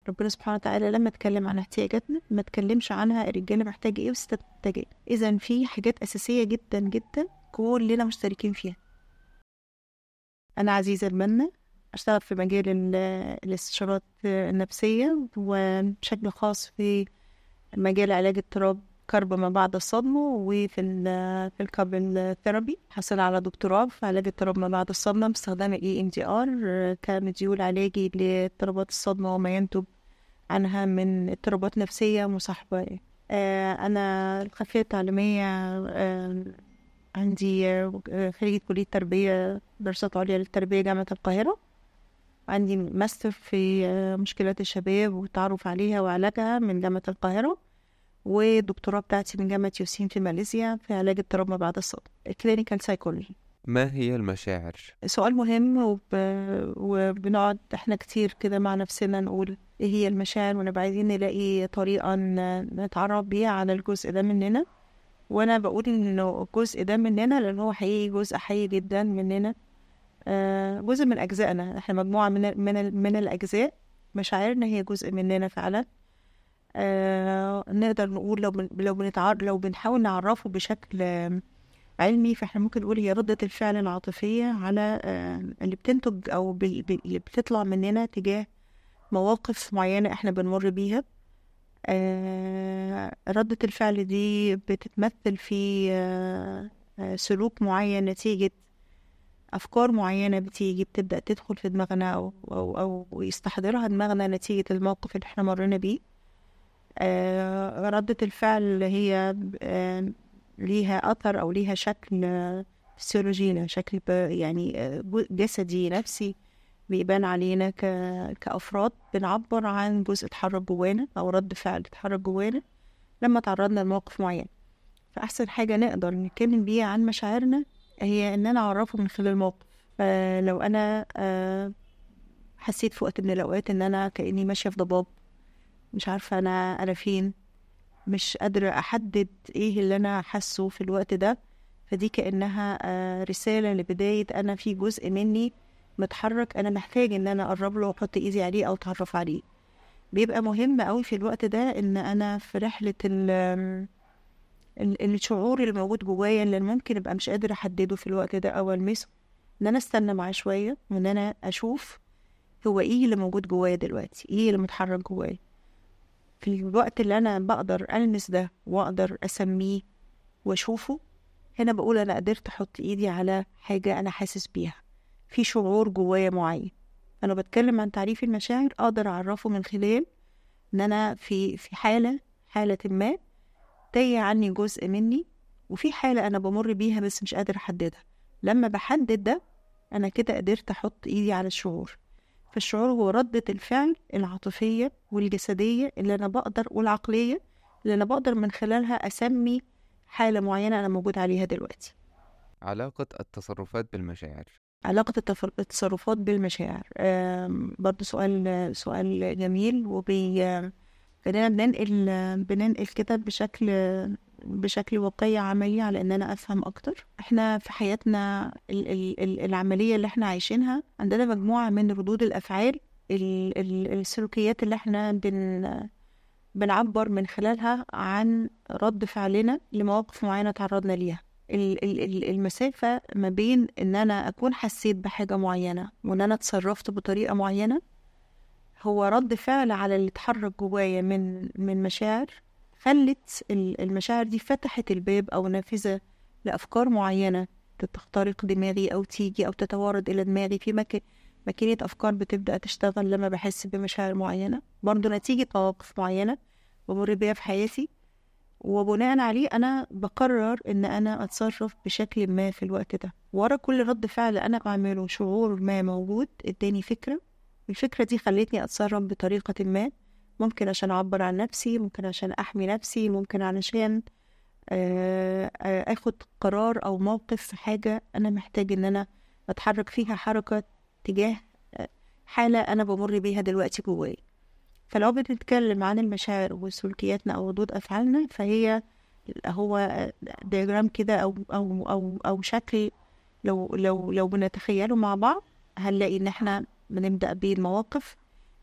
ربنا سبحانه وتعالى لما اتكلم عن احتياجاتنا ما اتكلمش عنها الرجاله محتاجه ايه والستات محتاجه ايه اذا في حاجات اساسيه جدا جدا كلنا مشتركين فيها انا عزيزه البنا اشتغل في مجال ال- الاستشارات النفسيه وبشكل خاص في مجال علاج اضطراب كرب ما بعد الصدمه وفي ال في الكابل ثيرابي حصل على دكتوراه في علاج اضطراب ما بعد الصدمه باستخدام الاي ام دي ار كمديول علاجي لاضطرابات الصدمه وما ينتج عنها من اضطرابات نفسية مصاحبة آه، أنا الخلفية التعليمية آه، عندي آه، خريجة كلية تربية دراسات عليا للتربية جامعة القاهرة عندي ماستر في آه، مشكلات الشباب والتعرف عليها وعلاجها من جامعة القاهرة والدكتوراه بتاعتي من جامعة يوسين في ماليزيا في علاج اضطراب ما بعد الصدمة كلينيكال سايكولوجي ما هي المشاعر؟ سؤال مهم وب... وبنقعد احنا كتير كده مع نفسنا نقول ايه هي المشاعر ونبقى عايزين نلاقي طريقة ن- نتعرف بيها على الجزء ده مننا وانا بقول انه الجزء ده مننا لان هو حقيقي جزء حي جدا مننا آه، جزء من اجزائنا احنا مجموعة من ال- من ال- من الاجزاء مشاعرنا هي جزء مننا فعلا آه، نقدر نقول لو بن... لو بنتعر... لو بنحاول نعرفه بشكل آم، علمي فاحنا ممكن نقول هي ردة الفعل العاطفية على آه، اللي بتنتج أو بال- بال- اللي بتطلع مننا تجاه مواقف معينة احنا بنمر بيها آه، ردة الفعل دي بتتمثل في آه، آه، سلوك معين نتيجة أفكار معينة بتيجي بتبدأ تدخل في دماغنا أو أو أو يستحضرها دماغنا نتيجة الموقف اللي احنا مرينا بيه آه، ردة الفعل هي آه، ليها أثر أو ليها شكل آه، فسيولوجي لها شكل ب- يعني آه، جو- جسدي نفسي بيبان علينا ك... كأفراد بنعبر عن جزء اتحرك جوانا أو رد فعل اتحرك جوانا لما تعرضنا لموقف معين فأحسن حاجة نقدر نتكلم بيها عن مشاعرنا هي إن أنا أعرفه من خلال الموقف فلو أنا آه، حسيت في وقت من الأوقات إن أنا كأني ماشية في ضباب مش عارفة أنا أنا فين مش قادرة أحدد إيه اللي أنا حاسه في الوقت ده فدي كأنها آه، رسالة لبداية أنا في جزء مني متحرك أنا محتاج إن أنا أقرب له وأحط إيدي عليه أو أتعرف عليه بيبقى مهم قوي في الوقت ده إن أنا في رحلة ال ال- الشعور اللي موجود جوايا اللي ممكن أبقى مش قادرة أحدده في الوقت ده أو ألمسه إن أنا أستنى معاه شوية وإن أنا أشوف هو إيه اللي موجود جوايا دلوقتي إيه اللي متحرك جوايا في الوقت اللي أنا بقدر ألمس ده وأقدر أسميه وأشوفه هنا بقول أنا قدرت أحط إيدي على حاجة أنا حاسس بيها في شعور جوايا معين أنا بتكلم عن تعريف المشاعر أقدر أعرفه من خلال إن أنا في في حالة حالة ما تايه عني جزء مني وفي حالة أنا بمر بيها بس مش قادر أحددها لما بحدد ده أنا كده قدرت أحط إيدي على الشعور فالشعور هو ردة الفعل العاطفية والجسدية اللي أنا بقدر والعقلية اللي أنا بقدر من خلالها أسمي حالة معينة أنا موجود عليها دلوقتي علاقة التصرفات بالمشاعر علاقة التف- التصرفات بالمشاعر آم، برضو سؤال سؤال جميل وبي خلينا بننقل بننقل كده بشكل بشكل واقعي عملي على ان انا افهم اكتر احنا في حياتنا ال- ال- ال- العملية اللي احنا عايشينها عندنا مجموعة من ردود الافعال ال- ال- السلوكيات اللي احنا بن بنعبر من خلالها عن رد فعلنا لمواقف معينة تعرضنا ليها ال- ال- ال- المسافة ما بين إن أنا أكون حسيت بحاجة معينة وإن أنا اتصرفت بطريقة معينة هو رد فعل على اللي اتحرك جوايا من من مشاعر خلت ال- المشاعر دي فتحت الباب أو نافذة لأفكار معينة تخترق دماغي أو تيجي أو تتوارد إلى دماغي في مك... ماكينة أفكار بتبدأ تشتغل لما بحس بمشاعر معينة برضو نتيجة مواقف معينة بمر بيها في حياتي وبناء عليه أنا بقرر إن أنا أتصرف بشكل ما في الوقت ده ورا كل رد فعل أنا بعمله شعور ما موجود اداني فكرة الفكرة دي خلتني أتصرف بطريقة ما ممكن عشان أعبر عن نفسي ممكن عشان أحمي نفسي ممكن علشان آه، آه، أخد قرار أو موقف في حاجة أنا محتاج إن أنا أتحرك فيها حركة تجاه آه، حالة أنا بمر بيها دلوقتي جوايا فلو بنتكلم عن المشاعر وسلوكياتنا أو ردود أفعالنا فهي هو دياجرام كده أو أو أو أو شكل لو لو لو بنتخيله مع بعض هنلاقي إن إحنا بنبدأ بالمواقف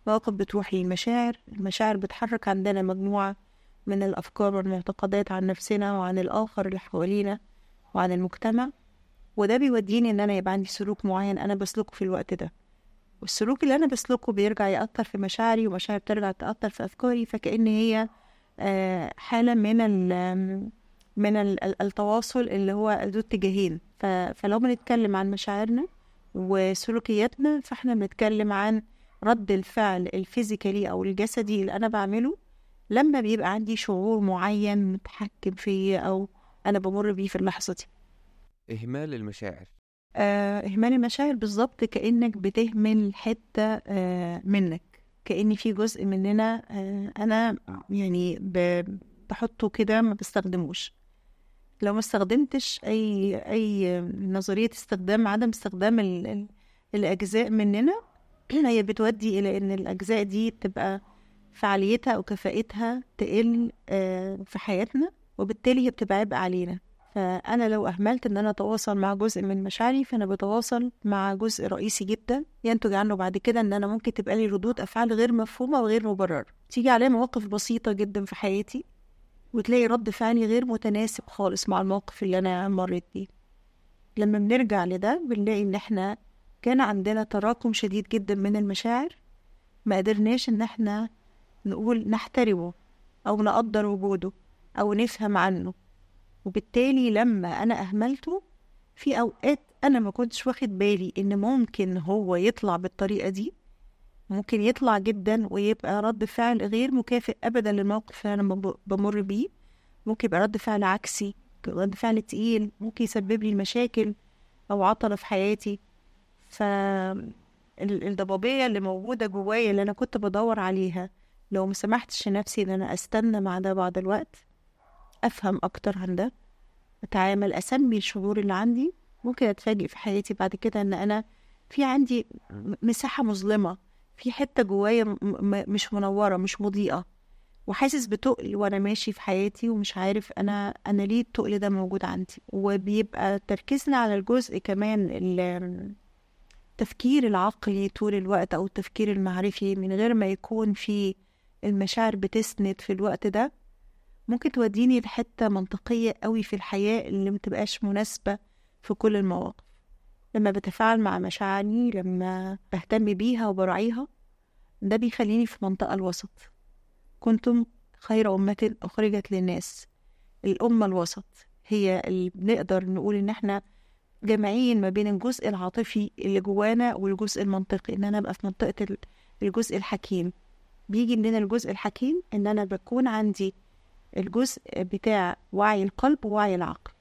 مواقف بتروح للمشاعر المشاعر بتحرك عندنا مجموعة من الأفكار والمعتقدات عن نفسنا وعن الآخر اللي حوالينا وعن المجتمع وده بيوديني إن أنا يبقى عندي سلوك معين أنا بسلكه في الوقت ده والسلوك اللي أنا بسلكه بيرجع يأثر في مشاعري ومشاعري بترجع تأثر في أفكاري فكأن هي آه، حالة من ال من ال- التواصل اللي هو ذو اتجاهين ف- فلو بنتكلم عن مشاعرنا وسلوكياتنا فاحنا بنتكلم عن رد الفعل الفيزيكالي او الجسدي اللي انا بعمله لما بيبقى عندي شعور معين متحكم فيه او انا بمر بيه في اللحظه دي إهمال المشاعر آه، إهمال المشاعر بالظبط كأنك بتهمل حتة آه، منك كأن في جزء مننا آه، أنا يعني ب- بحطه كده ما بستخدموش لو ما استخدمتش أي أي نظرية استخدام عدم استخدام ال- ال- الأجزاء مننا هي بتودي إلى إن الأجزاء دي تبقى فعاليتها أو كفاءتها تقل آه، في حياتنا وبالتالي هي بتبقى عبء علينا فأنا لو أهملت إن أنا أتواصل مع جزء من مشاعري فأنا بتواصل مع جزء رئيسي جدا ينتج عنه بعد كده إن أنا ممكن تبقى لي ردود أفعال غير مفهومة وغير مبررة تيجي عليا مواقف بسيطة جدا في حياتي وتلاقي رد فعلي غير متناسب خالص مع الموقف اللي أنا مريت بيه لما بنرجع لده بنلاقي إن إحنا كان عندنا تراكم شديد جدا من المشاعر ما قدرناش إن إحنا نقول نحترمه أو نقدر وجوده أو نفهم عنه وبالتالي لما أنا أهملته في أوقات أنا ما كنتش واخد بالي إن ممكن هو يطلع بالطريقة دي ممكن يطلع جدا ويبقى رد فعل غير مكافئ أبدا للموقف اللي أنا بم- بمر بيه ممكن يبقى رد فعل عكسي رد فعل تقيل ممكن يسبب لي مشاكل أو عطلة في حياتي فالضبابية اللي موجودة جوايا اللي أنا كنت بدور عليها لو ما سمحتش لنفسي إن أنا أستنى مع ده بعد الوقت أفهم أكتر عن ده أتعامل أسمي الشعور اللي عندي ممكن أتفاجئ في حياتي بعد كده إن أنا في عندي م- مساحة مظلمة في حتة جوايا م- م- مش منورة مش مضيئة وحاسس بتقل وأنا ماشي في حياتي ومش عارف أنا أنا ليه التقل ده موجود عندي وبيبقى تركيزنا على الجزء كمان ال- التفكير العقلي طول الوقت أو التفكير المعرفي من غير ما يكون في المشاعر بتسند في الوقت ده ممكن توديني لحتة منطقية قوي في الحياة اللي متبقاش مناسبة في كل المواقف لما بتفاعل مع مشاعري لما بهتم بيها وبراعيها ده بيخليني في منطقة الوسط كنتم خير أمة أخرجت للناس الأمة الوسط هي اللي بنقدر نقول إن إحنا جامعين ما بين الجزء العاطفي اللي جوانا والجزء المنطقي إن أنا أبقى في منطقة ال- الجزء الحكيم بيجي مننا الجزء الحكيم إن أنا بكون عندي الجزء بتاع وعي القلب ووعي العقل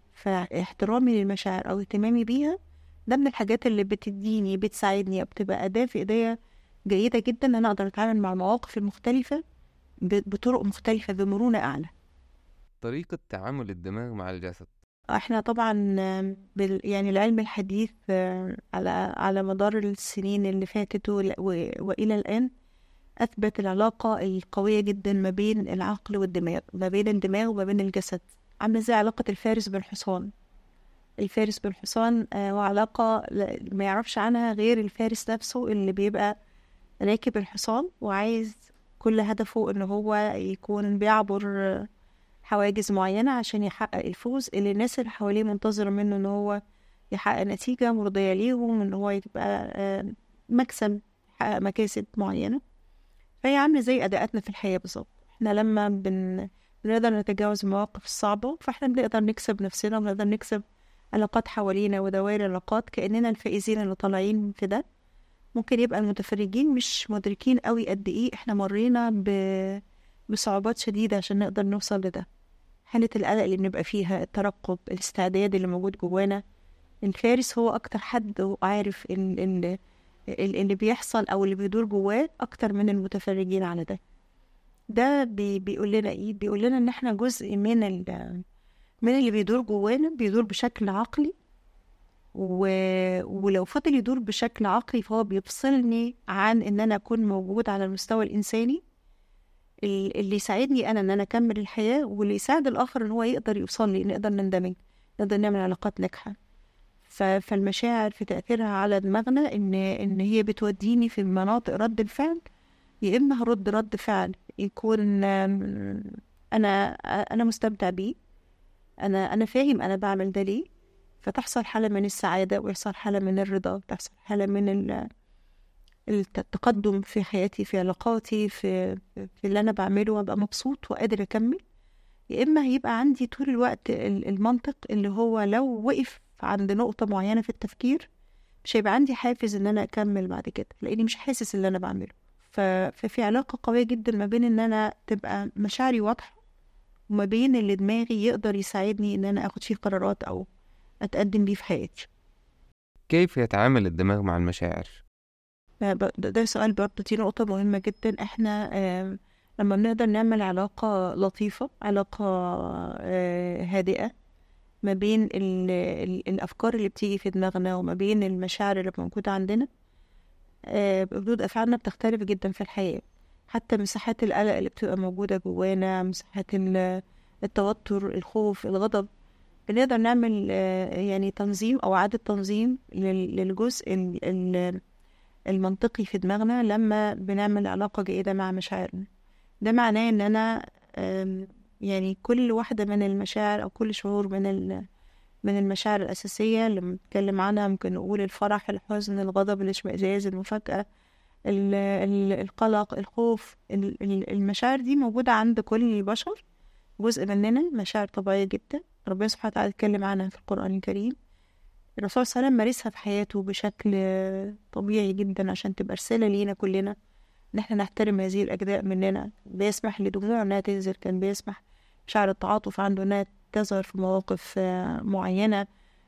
فاحترامي للمشاعر أو اهتمامي بيها ده من الحاجات اللي بتديني بتساعدني أو بتبقى أداة في إيديا جيدة جدا إن أنا أقدر أتعامل مع المواقف المختلفة ب- بطرق مختلفة بمرونة أعلى طريقة تعامل الدماغ مع الجسد احنا طبعا آم، بال يعني العلم الحديث آه، على على مدار السنين اللي فاتت ول- و- والى الان اثبت العلاقه القويه جدا ما بين العقل والدماغ ما بين الدماغ وما بين الجسد عامله زي علاقه الفارس بالحصان الفارس بالحصان آه، وعلاقه لا- ما يعرفش عنها غير الفارس نفسه اللي بيبقى راكب الحصان وعايز كل هدفه ان هو يكون بيعبر آه، حواجز معينة عشان يحقق الفوز اللي الناس اللي حواليه منتظرة منه ان هو يحقق نتيجة مرضية ليهم ان هو يبقى آه، مكسب يحقق مكاسب معينة فهي عاملة زي أداءاتنا في الحياة بالظبط احنا لما بن... بنقدر نتجاوز المواقف الصعبة فاحنا بنقدر نكسب نفسنا وبنقدر نكسب علاقات حوالينا ودوائر العلاقات كأننا الفائزين اللي طالعين في ده ممكن يبقى المتفرجين مش مدركين قوي قد ايه احنا مرينا ب... بصعوبات شديدة عشان نقدر نوصل لده حالة القلق اللي بنبقى فيها الترقب الاستعداد اللي موجود جوانا الفارس هو أكتر حد عارف ال- ال- ال- اللي بيحصل أو اللي بيدور جواه أكتر من المتفرجين على ده ده بي بيقول لنا إيه بيقول لنا إن إحنا جزء من ال من اللي بيدور جوانا بيدور بشكل عقلي و... ولو فضل يدور بشكل عقلي فهو بيفصلني عن إن أنا أكون موجود على المستوى الإنساني ال- اللي يساعدني انا ان انا اكمل الحياه واللي يساعد الاخر ان هو يقدر يوصل لي نقدر نندمج نقدر نعمل علاقات ناجحه ف- فالمشاعر في تأثيرها على دماغنا إن إن هي بتوديني في مناطق رد الفعل يا إما هرد رد فعل يكون آم، أنا أنا مستمتع بيه أنا أنا فاهم أنا بعمل ده ليه فتحصل حالة من السعادة ويحصل حالة من الرضا وتحصل حالة من ال- الت- التقدم في حياتي في علاقاتي في في اللي أنا بعمله وأبقى مبسوط وقادر أكمل يا إما هيبقى عندي طول الوقت ال- المنطق اللي هو لو وقف عند نقطة معينة في التفكير مش هيبقى عندي حافز إن أنا أكمل بعد كده لأني مش حاسس اللي أنا بعمله ف- ففي علاقة قوية جدا ما بين إن أنا تبقى مشاعري واضحة وما بين اللي دماغي يقدر يساعدني إن أنا أخد فيه قرارات أو أتقدم بيه في حياتي كيف يتعامل الدماغ مع المشاعر ده ب- ده ده سؤال برضه دي نقطة مهمة جدا احنا آم، لما بنقدر نعمل علاقة لطيفة علاقة آه، هادئة ما بين ال ال الأفكار اللي بتيجي في دماغنا وما بين المشاعر اللي موجودة عندنا آه، ردود أفعالنا بتختلف جدا في الحياة حتى مساحات القلق اللي بتبقى موجودة جوانا مساحات ال- التوتر الخوف الغضب بنقدر نعمل آه، يعني تنظيم أو إعادة تنظيم لل- للجزء ال- ال- المنطقي في دماغنا لما بنعمل علاقة جيدة مع مشاعرنا ده معناه ان انا آم، يعني كل واحدة من المشاعر او كل شعور من ال من المشاعر الأساسية اللي بنتكلم عنها ممكن نقول الفرح الحزن الغضب الاشمئزاز المفاجأة ال- ال- القلق الخوف ال- ال- المشاعر دي موجودة عند كل البشر جزء مننا مشاعر طبيعية جدا ربنا سبحانه وتعالى اتكلم عنها في القرآن الكريم الرسول صلى الله عليه وسلم مارسها في حياته بشكل طبيعي جدا عشان تبقى رسالة لينا كلنا إن احنا نحترم هذه الأجزاء مننا بيسمح لدموع إنها تنزل كان بيسمح مشاعر التعاطف عنده إنها تظهر في مواقف آه، معينة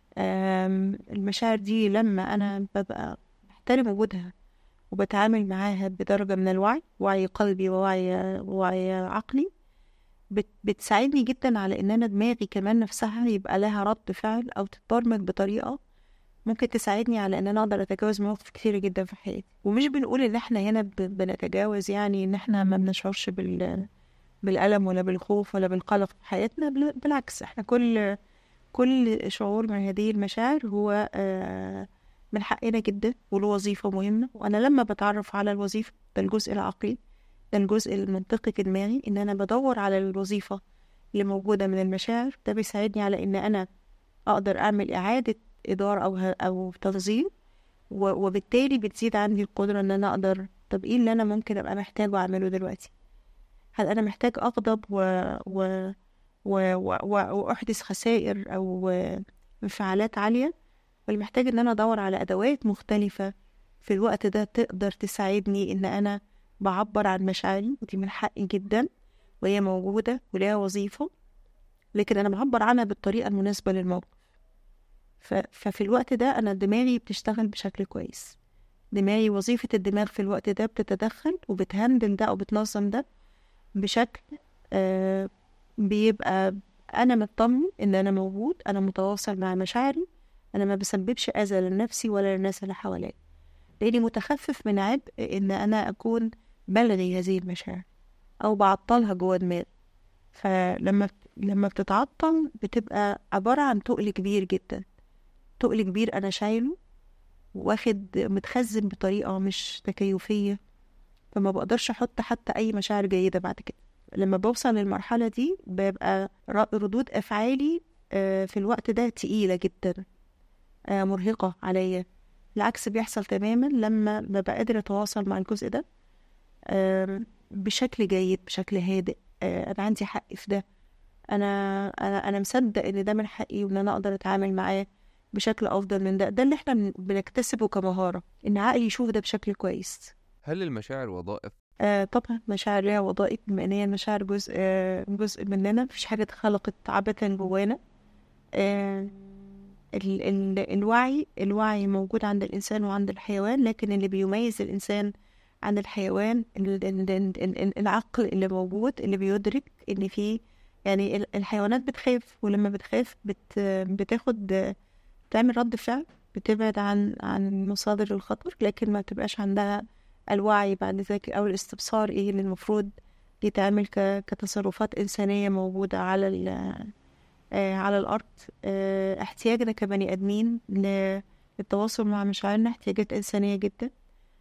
آم، المشاعر دي لما أنا ببقى بحترم وجودها وبتعامل معاها بدرجة من الوعي وعي قلبي ووعي ووعي عقلي بت بتساعدني جدا على ان انا دماغي كمان نفسها يبقى لها رد فعل او تتبرمج بطريقه ممكن تساعدني على ان انا اقدر اتجاوز مواقف كتيره جدا في حياتي ومش بنقول ان احنا هنا ب- بنتجاوز يعني ان احنا ما بنشعرش بال بالالم ولا بالخوف ولا بالقلق في حياتنا بل- بالعكس احنا كل كل شعور من هذه المشاعر هو آه، من حقنا جدا وله وظيفه مهمه وانا لما بتعرف على الوظيفه ده الجزء العقلي ده الجزء المنطقي في دماغي ان انا بدور على الوظيفة اللي موجودة من المشاعر ده بيساعدني على ان انا اقدر اعمل اعادة ادارة او ه- او تنظيم و- وبالتالي بتزيد عندي القدرة ان انا اقدر طب ايه اللي انا ممكن ابقى محتاجه اعمله دلوقتي هل انا محتاج اغضب و... و... و... و... و... واحدث خسائر او انفعالات عالية ولا محتاج ان انا ادور على ادوات مختلفة في الوقت ده تقدر تساعدني ان انا بعبر عن مشاعري ودي من حقي جدا وهي موجودة وليها وظيفة لكن أنا بعبر عنها بالطريقة المناسبة للموقف ف... ففي الوقت ده أنا دماغي بتشتغل بشكل كويس دماغي وظيفة الدماغ في الوقت ده بتتدخل وبتهندل ده أو بتنظم ده بشكل آه بيبقى أنا مطمن إن أنا موجود أنا متواصل مع مشاعري أنا ما بسببش أذى لنفسي ولا للناس اللي حواليا لأني متخفف من عبء إن أنا أكون بلغي هذه المشاعر أو بعطلها جوه دماغي فلما لما بتتعطل بتبقى عبارة عن تقل كبير جدا تقل كبير أنا شايله واخد متخزن بطريقة مش تكيفية فما بقدرش أحط حتى أي مشاعر جيدة بعد كده لما بوصل للمرحلة دي بيبقى ر- ردود أفعالي آه، في الوقت ده تقيلة جدا آه، مرهقة عليا العكس بيحصل تماما لما ببقى قادرة أتواصل مع الجزء ده آم، بشكل جيد بشكل هادئ آه، أنا عندي حق في ده أنا أنا أنا مصدق إن ده من حقي وإن أنا أقدر أتعامل معاه بشكل أفضل من ده ده اللي إحنا بن- بنكتسبه كمهارة إن عقلي يشوف ده بشكل كويس هل المشاعر وظائف آه طبعا مشاعر ليها وظائف بما ان هي المشاعر جزء آه جزء مننا مفيش حاجة اتخلقت عبثا جوانا آه ال ال الوعي الوعي موجود عند الإنسان وعند الحيوان لكن اللي بيميز الإنسان عن الحيوان ال ال ال ال العقل اللي موجود اللي بيدرك إن في يعني ال- الحيوانات بتخاف ولما بتخاف بت بتاخد بتعمل رد فعل بتبعد عن عن مصادر الخطر لكن ما بتبقاش عندها الوعي بعد ذلك أو الاستبصار إيه اللي المفروض يتعمل ك- كتصرفات إنسانية موجودة على ال آه على الأرض آه احتياجنا كبني آدمين ل- للتواصل مع مشاعرنا احتياجات إنسانية جدا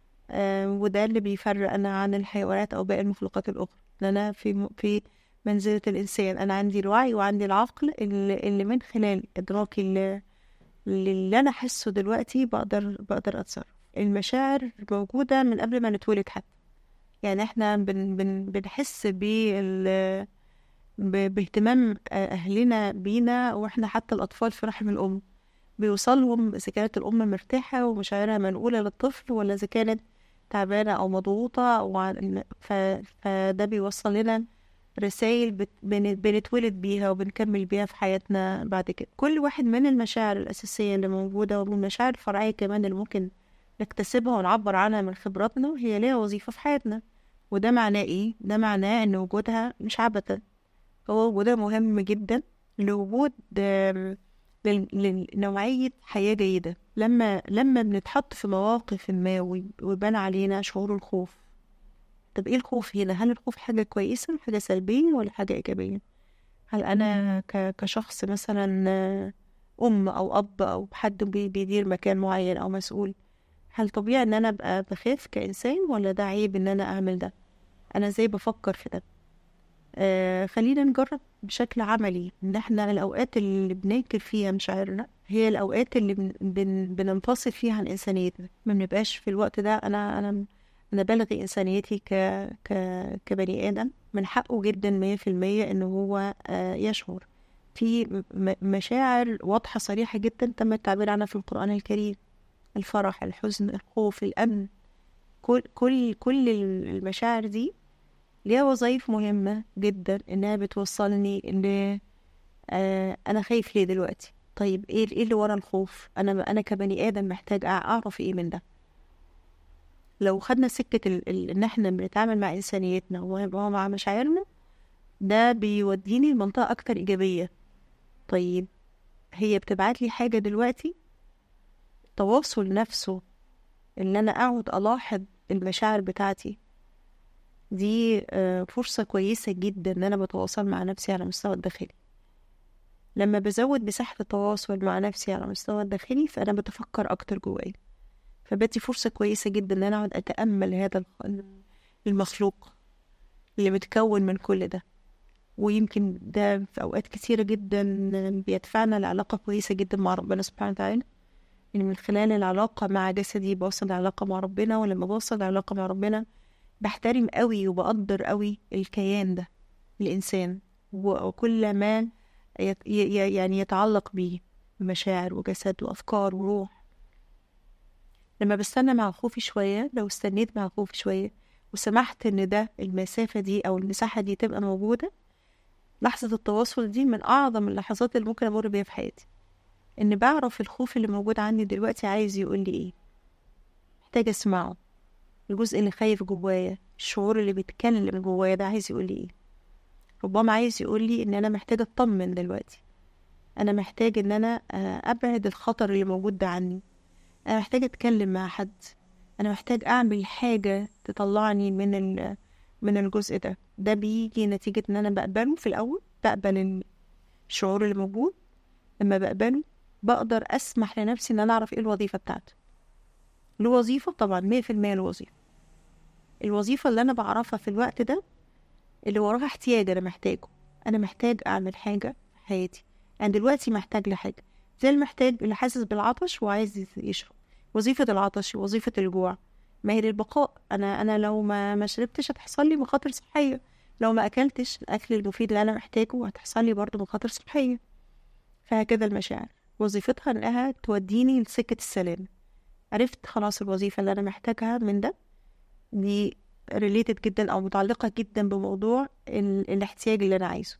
آه وده اللي بيفرقنا عن الحيوانات أو باقي المخلوقات الأخرى إن أنا في م- في منزلة الإنسان أنا عندي الوعي وعندي العقل اللي, اللي من خلال إدراكي اللي, اللي أنا أحسه دلوقتي بقدر بقدر أتصرف المشاعر موجودة من قبل ما نتولد حتى يعني احنا بن بن بنحس بال ب- باهتمام أهلنا بينا وإحنا حتى الأطفال في رحم الأم بيوصلهم إذا كانت الأم مرتاحة ومشاعرها منقولة للطفل ولا إذا كانت تعبانة أو مضغوطة أو عن- ف... فده بيوصل لنا رسائل بت... بن... بنتولد بيها وبنكمل بيها في حياتنا بعد كده كل واحد من المشاعر الأساسية اللي موجودة والمشاعر الفرعية كمان اللي ممكن نكتسبها ونعبر عنها من خبراتنا هي ليها وظيفة في حياتنا وده معناه إيه؟ ده معناه إن وجودها مش عبثا هو وده مهم جدا لوجود آم، لل- لنوعية حياة جيدة لما لما بنتحط في مواقف ما وي- ويبان علينا شعور الخوف طب ايه الخوف هنا هل الخوف حاجة كويسة حاجة سلبية ولا حاجة إيجابية هل أنا ك- كشخص مثلا آه، أم أو أب أو حد بي- بيدير مكان معين أو مسؤول هل طبيعي إن أنا أبقى بخاف كإنسان ولا ده عيب إن أنا أعمل ده أنا إزاي بفكر في ده آه خلينا نجرب بشكل عملي ان احنا الاوقات اللي بننكر فيها مشاعرنا هي الاوقات اللي بن بن بننفصل فيها عن انسانيتنا ما بنبقاش في الوقت ده انا انا انا بلغي انسانيتي ك ك كبني ادم من حقه جدا مية في المية ان هو آه يشعر في م- مشاعر واضحة صريحة جدا تم التعبير عنها في القرآن الكريم الفرح الحزن الخوف الأمن كل كل كل المشاعر دي ليها وظائف مهمة جدا إنها بتوصلني إن آه أنا خايف ليه دلوقتي طيب إيه إيه اللي ورا الخوف أنا أنا كبني آدم محتاج أع- أعرف إيه من ده لو خدنا سكة ال... ال... إن إحنا بنتعامل مع إنسانيتنا ومع مشاعرنا ده بيوديني لمنطقة أكتر إيجابية طيب هي بتبعت لي حاجة دلوقتي التواصل نفسه إن أنا أقعد ألاحظ المشاعر بتاعتي دي آه، فرصة كويسة جدا إن أنا بتواصل مع نفسي على المستوى الداخلي لما بزود مساحة التواصل مع نفسي على المستوى الداخلي فأنا بتفكر أكتر جوايا فبدي فرصة كويسة جدا إن أنا أقعد أتأمل هذا الخ- المخلوق اللي متكون من كل ده ويمكن ده في أوقات كثيرة جدا بيدفعنا لعلاقة كويسة جدا مع ربنا سبحانه وتعالى يعني من خلال العلاقة مع جسدي بوصل العلاقة مع ربنا ولما بوصل العلاقة مع ربنا بحترم قوي وبقدر قوي الكيان ده الإنسان و- وكل ما يت- ي- ي- يعني يتعلق بيه مشاعر وجسد وأفكار وروح لما بستنى مع خوفي شوية لو استنيت مع خوفي شوية وسمحت إن ده المسافة دي أو المساحة دي تبقى موجودة لحظة التواصل دي من أعظم اللحظات اللي ممكن أمر بيها في حياتي إن بعرف الخوف اللي موجود عندي دلوقتي عايز يقول لي إيه محتاج أسمعه الجزء اللي خايف جوايا الشعور اللي بيتكلم جوايا ده عايز يقول لي ايه ربما عايز يقول لي ان انا محتاجه اطمن دلوقتي انا محتاج ان انا آه، ابعد الخطر اللي موجود ده عني انا محتاج اتكلم مع حد انا محتاج اعمل حاجه تطلعني من ال- من الجزء ده ده بيجي نتيجه ان انا بقبله في الاول بقبل الشعور اللي موجود لما بقبله بقدر اسمح لنفسي ان انا اعرف ايه الوظيفه بتاعته له وظيفه طبعا مية في المية له وظيفه الوظيفة اللي أنا بعرفها في الوقت ده اللي وراها احتياج أنا محتاجه أنا محتاج أعمل حاجة في حياتي أنا دلوقتي محتاج لحاجة زي المحتاج اللي حاسس بالعطش وعايز يشرب وظيفة العطش وظيفة الجوع ما هي للبقاء أنا أنا لو ما ما شربتش هتحصل لي مخاطر صحية لو ما أكلتش الأكل المفيد اللي أنا محتاجه هتحصل لي برضه مخاطر صحية فهكذا المشاعر وظيفتها إنها توديني لسكة السلام عرفت خلاص الوظيفة اللي أنا محتاجها من ده دي ريليتد جدا او متعلقه جدا بموضوع ال... الاحتياج اللي انا عايزه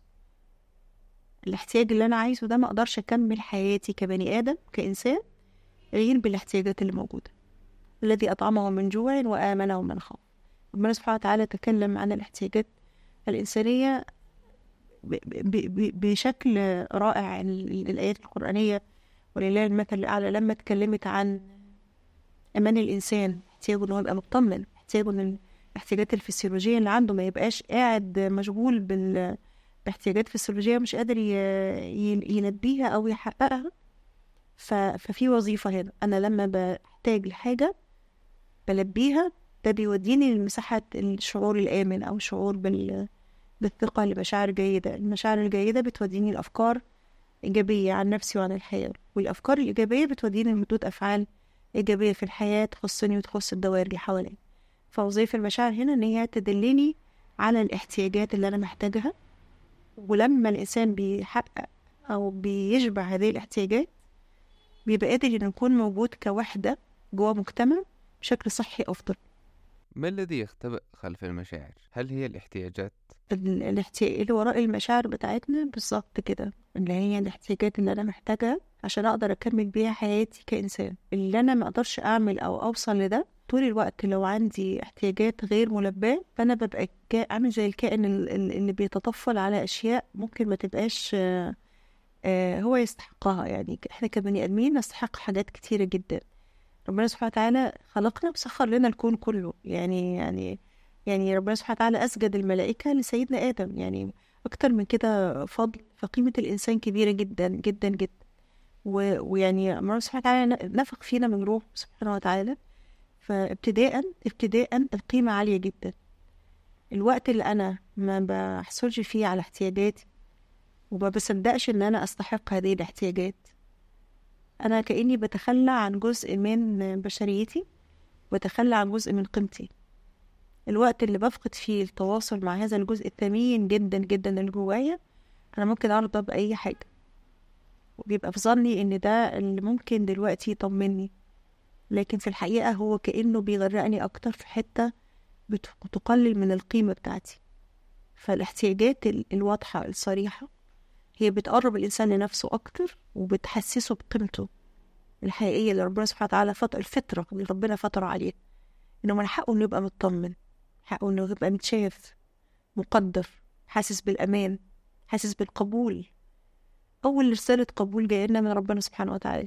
الاحتياج اللي انا عايزه ده ما اقدرش اكمل حياتي كبني ادم كانسان غير بالاحتياجات اللي موجوده الذي اطعمه من جوع وامنه من خوف ربنا سبحانه وتعالى تكلم عن الاحتياجات الانسانيه ب... ب... ب... بشكل رائع ال- الايات القرانيه ولله المثل الاعلى لما اتكلمت عن امان الانسان احتياجه ان هو يبقى مطمن احتياجه ان الاحتياجات الفسيولوجيه اللي عنده ما يبقاش قاعد مشغول بال باحتياجات فسيولوجية مش قادر ي- ي- يلبيها أو يحققها ف... ففي وظيفة هنا أنا لما بحتاج لحاجة بلبيها ده بيوديني لمساحة الشعور الآمن أو الشعور بال... بالثقة لمشاعر جيدة المشاعر الجيدة بتوديني لأفكار إيجابية عن نفسي وعن الحياة والأفكار الإيجابية بتوديني لردود أفعال إيجابية في الحياة تخصني وتخص الدوائر اللي حواليا فوظيفة المشاعر هنا إن هي تدلني على الاحتياجات اللي أنا محتاجها ولما الإنسان بيحقق أو بيشبع هذه الاحتياجات بيبقى قادر إنه يكون موجود كوحدة جوه مجتمع بشكل صحي أفضل ما الذي يختبئ خلف المشاعر؟ هل هي الاحتياجات؟ ال- الاحتياج اللي وراء المشاعر بتاعتنا بالظبط كده اللي هي الاحتياجات اللي انا محتاجها عشان اقدر اكمل بيها حياتي كانسان اللي انا ما اقدرش اعمل او اوصل لده طول الوقت لو عندي احتياجات غير ملباة فانا ببقى كا- عامل زي الكائن ال- ال- اللي بيتطفل على اشياء ممكن ما تبقاش آه، آه، هو يستحقها يعني احنا كبني ادمين نستحق حاجات كتيرة جدا ربنا سبحانه وتعالى خلقنا وسخر لنا الكون كله يعني يعني يعني ربنا سبحانه وتعالى أسجد الملائكة لسيدنا آدم يعني أكتر من كده فضل فقيمة الإنسان كبيرة جدا جدا جدا و- ويعني ربنا سبحانه وتعالى ن- نفخ فينا من روح سبحانه وتعالى فابتداء ابتداء القيمة عالية جدا الوقت اللي أنا ما بحصلش فيه على احتياجاتي وما بصدقش إن أنا أستحق هذه الاحتياجات أنا كأني بتخلى عن جزء من بشريتي بتخلى عن جزء من قيمتي الوقت اللي بفقد فيه التواصل مع هذا الجزء الثمين جدا جدا اللي جوايا انا ممكن ارضى باي حاجه وبيبقى في ظني ان ده اللي ممكن دلوقتي يطمني لكن في الحقيقه هو كانه بيغرقني اكتر في حته بت- بتقلل من القيمه بتاعتي فالاحتياجات ال- الواضحه الصريحه هي بتقرب الانسان لنفسه اكتر وبتحسسه بقيمته الحقيقيه اللي ربنا سبحانه وتعالى فطر الفطره اللي ربنا فطر عليها انه من حقه انه يبقى مطمن حقه انه يبقى متشاف مقدر حاسس بالامان حاسس بالقبول اول رساله قبول جايه لنا من ربنا سبحانه وتعالى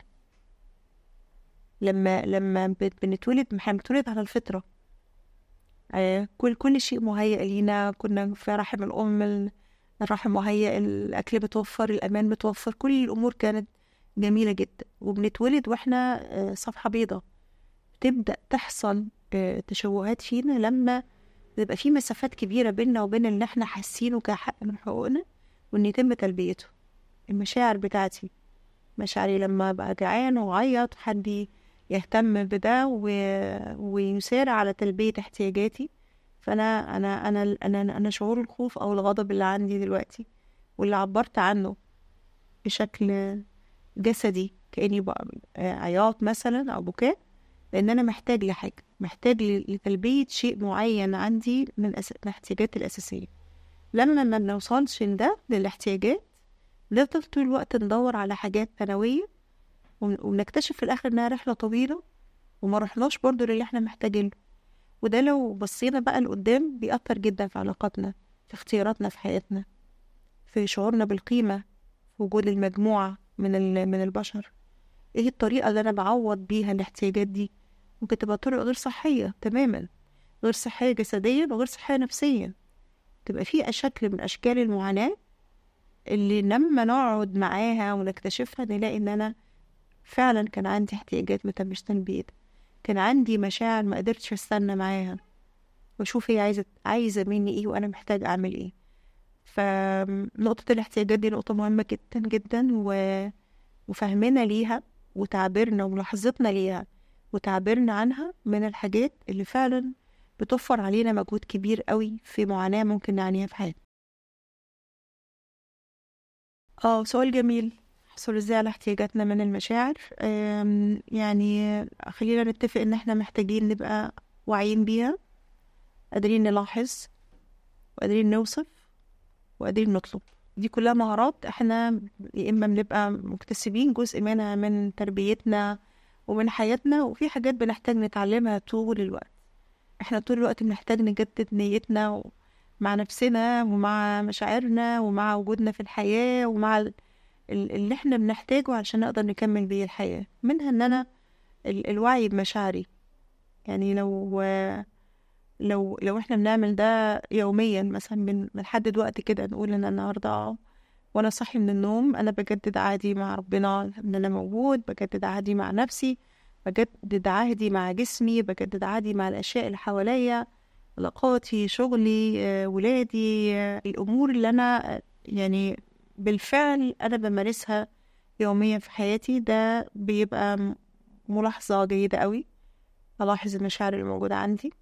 لما لما بت- بنتولد احنا بنتولد على الفطره آه، كل كل شيء مهيأ لينا كنا في رحم الأم ال- الرحم مهيأ الأكل بتوفر الأمان بتوفر كل الأمور كانت جميلة جدا وبنتولد وإحنا آه، صفحة بيضة تبدأ تحصل آه، تشوهات فينا لما بيبقى في مسافات كبيرة بيننا وبين اللي احنا حاسينه كحق من حقوقنا وإن يتم تلبيته المشاعر بتاعتي مشاعري لما أبقى جعان وأعيط حد يهتم بده و... ويسارع على تلبية احتياجاتي فأنا أنا أنا أنا أنا شعور الخوف أو الغضب اللي عندي دلوقتي واللي عبرت عنه بشكل جسدي كأني بقى عياط مثلا أو بكاء لأن أنا محتاج لحاجة محتاج ل- لتلبية شيء معين عندي من أس... الاحتياجات الأساسية لما ما بنوصلش لده للاحتياجات نفضل طول الوقت ندور على حاجات ثانوية ون- ونكتشف في الآخر إنها رحلة طويلة وما رحناش برضو للي احنا محتاجينه وده لو بصينا بقى لقدام بيأثر جدا في علاقاتنا في اختياراتنا في حياتنا في شعورنا بالقيمة في وجود المجموعة من ال- من البشر ايه الطريقة اللي أنا بعوض بيها الاحتياجات دي ممكن تبقى طرق غير صحية تماما غير صحية جسديا وغير صحية نفسيا تبقى في شكل من أشكال المعاناة اللي لما نقعد معاها ونكتشفها نلاقي إن أنا فعلا كان عندي احتياجات ما تمش تلبيتها كان عندي مشاعر ما قدرتش استنى معاها واشوف هي عايزه عايزه مني ايه وانا محتاج اعمل ايه فنقطة الاحتياجات دي نقطة مهمة جدا جدا و... وفهمنا ليها وتعبيرنا وملاحظتنا ليها وتعبيرنا عنها من الحاجات اللي فعلا بتوفر علينا مجهود كبير قوي في معاناة ممكن نعانيها في حياتنا اه سؤال جميل نحصل ازاي على احتياجاتنا من المشاعر أم، يعني خلينا نتفق ان احنا محتاجين نبقى واعيين بيها قادرين نلاحظ وقادرين نوصف وقادرين نطلب دي كلها مهارات احنا يا اما بنبقى مكتسبين جزء منها من تربيتنا ومن حياتنا وفي حاجات بنحتاج نتعلمها طول الوقت احنا طول الوقت بنحتاج نجدد نيتنا و- مع نفسنا ومع مشاعرنا ومع وجودنا في الحياة ومع ال- ال- اللي احنا بنحتاجه علشان نقدر نكمل بيه الحياة منها ان انا ال- الوعي بمشاعري يعني لو لو لو احنا بنعمل ده يوميا مثلا بن- بنحدد وقت كده نقول ان النهارده وانا صاحي من النوم انا بجدد عهدي مع ربنا ان انا موجود بجدد عهدي مع نفسي بجدد عهدي مع جسمي بجدد عهدي مع الاشياء اللي حواليا علاقاتي شغلي آه، ولادي آه، الامور اللي انا آه، يعني بالفعل انا بمارسها يوميا في حياتي ده بيبقى م- ملاحظة جيدة قوي ألاحظ المشاعر اللي موجودة عندي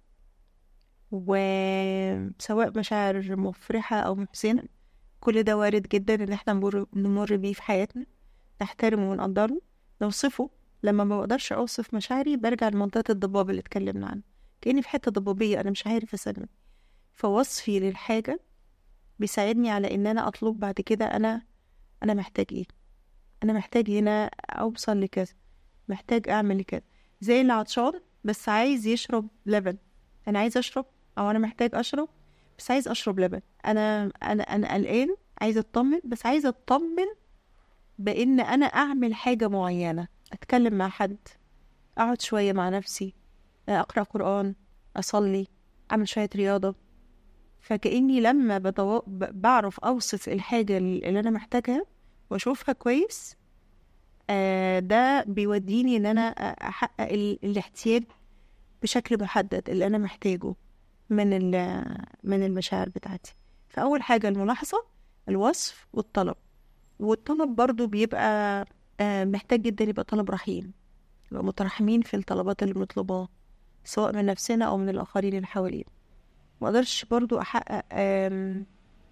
وسواء مشاعر مفرحة أو محزنة كل ده وارد جدا إن احنا نمر, نمر بيه في حياتنا نحترمه ونقدره نوصفه لما ما بقدرش أوصف مشاعري برجع لمنطقة الضباب اللي اتكلمنا عنها كأني في حتة ضبابية أنا مش عارف أسمي فوصفي للحاجة بيساعدني على إن أنا أطلب بعد كده أنا أنا محتاج إيه أنا محتاج هنا أوصل لكذا محتاج أعمل كذا زي اللي عطشان بس عايز يشرب لبن أنا عايز أشرب أو أنا محتاج أشرب بس عايز أشرب لبن أنا أنا أنا قلقان عايزة أطمن بس عايزة أطمن بإن أنا أعمل حاجة معينة أتكلم مع حد أقعد شوية مع نفسي أقرأ قرآن أصلي أعمل شوية رياضة فكأني لما بتو... ب- بعرف أوصف الحاجة اللي أنا محتاجها وأشوفها كويس آه، ده بيوديني ان انا احقق ال- الاحتياج بشكل محدد اللي انا محتاجه من ال- من المشاعر بتاعتي فاول حاجه الملاحظه الوصف والطلب والطلب برضو بيبقى آه، محتاج جدا يبقى طلب رحيم يبقى مترحمين في الطلبات اللي بنطلبها سواء من نفسنا او من الاخرين اللي حوالينا مقدرش برضو احقق آم،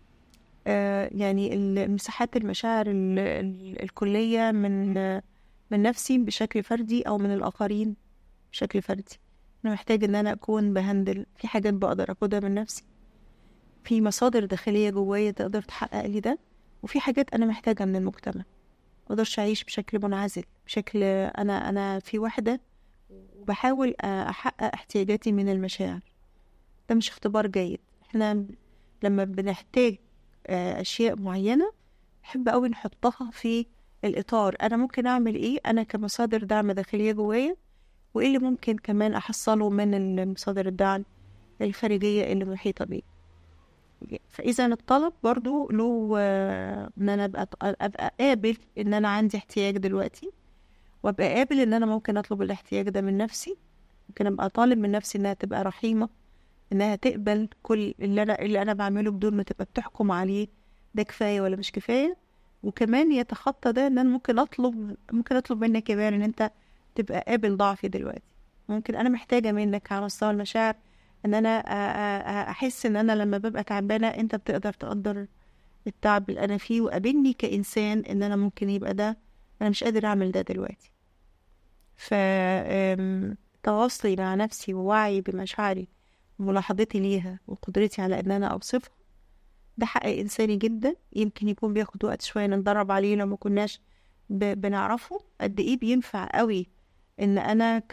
آه، يعني المساحات المشاعر ال- ال- الكلية من من نفسي بشكل فردي أو من الآخرين بشكل فردي أنا محتاج إن أنا أكون بهندل في حاجات بقدر أخدها من نفسي في مصادر داخلية جوايا تقدر تحقق لي ده وفي حاجات أنا محتاجها من المجتمع مقدرش أعيش بشكل منعزل بشكل أنا أنا في وحدة وبحاول أحقق احتياجاتي من المشاعر ده مش اختبار جيد احنا لما بنحتاج آه، أشياء معينة بحب أوي نحطها في الإطار أنا ممكن أعمل إيه أنا كمصادر دعم داخلية جوايا وإيه اللي ممكن كمان أحصله من المصادر الدعم الخارجية اللي محيطة بي فإذا الطلب برضو له آه، إن أنا أبقى, أبقى قابل إن أنا عندي احتياج دلوقتي وأبقى قابل إن أنا ممكن أطلب الاحتياج ده من نفسي ممكن أبقى طالب من نفسي إنها تبقى رحيمة إنها تقبل كل اللي أنا اللي أنا بعمله بدون ما تبقى بتحكم عليه ده كفاية ولا مش كفاية وكمان يتخطى ده إن أنا ممكن أطلب ممكن أطلب منك كمان إن أنت تبقى قابل ضعفي دلوقتي ممكن أنا محتاجة منك على مستوى المشاعر ان انا أ- أ- احس ان انا لما ببقى تعبانه انت بتقدر تقدر التعب اللي انا فيه وقابلني كانسان ان انا ممكن يبقى ده انا مش قادر اعمل ده دلوقتي ف أم، تواصلي مع نفسي ووعي بمشاعري وملاحظتي ليها وقدرتي على ان انا اوصفها ده حق انساني جدا يمكن يكون بياخد وقت شويه نتدرب عليه لو ما كناش ب- بنعرفه قد ايه بينفع قوي ان انا ك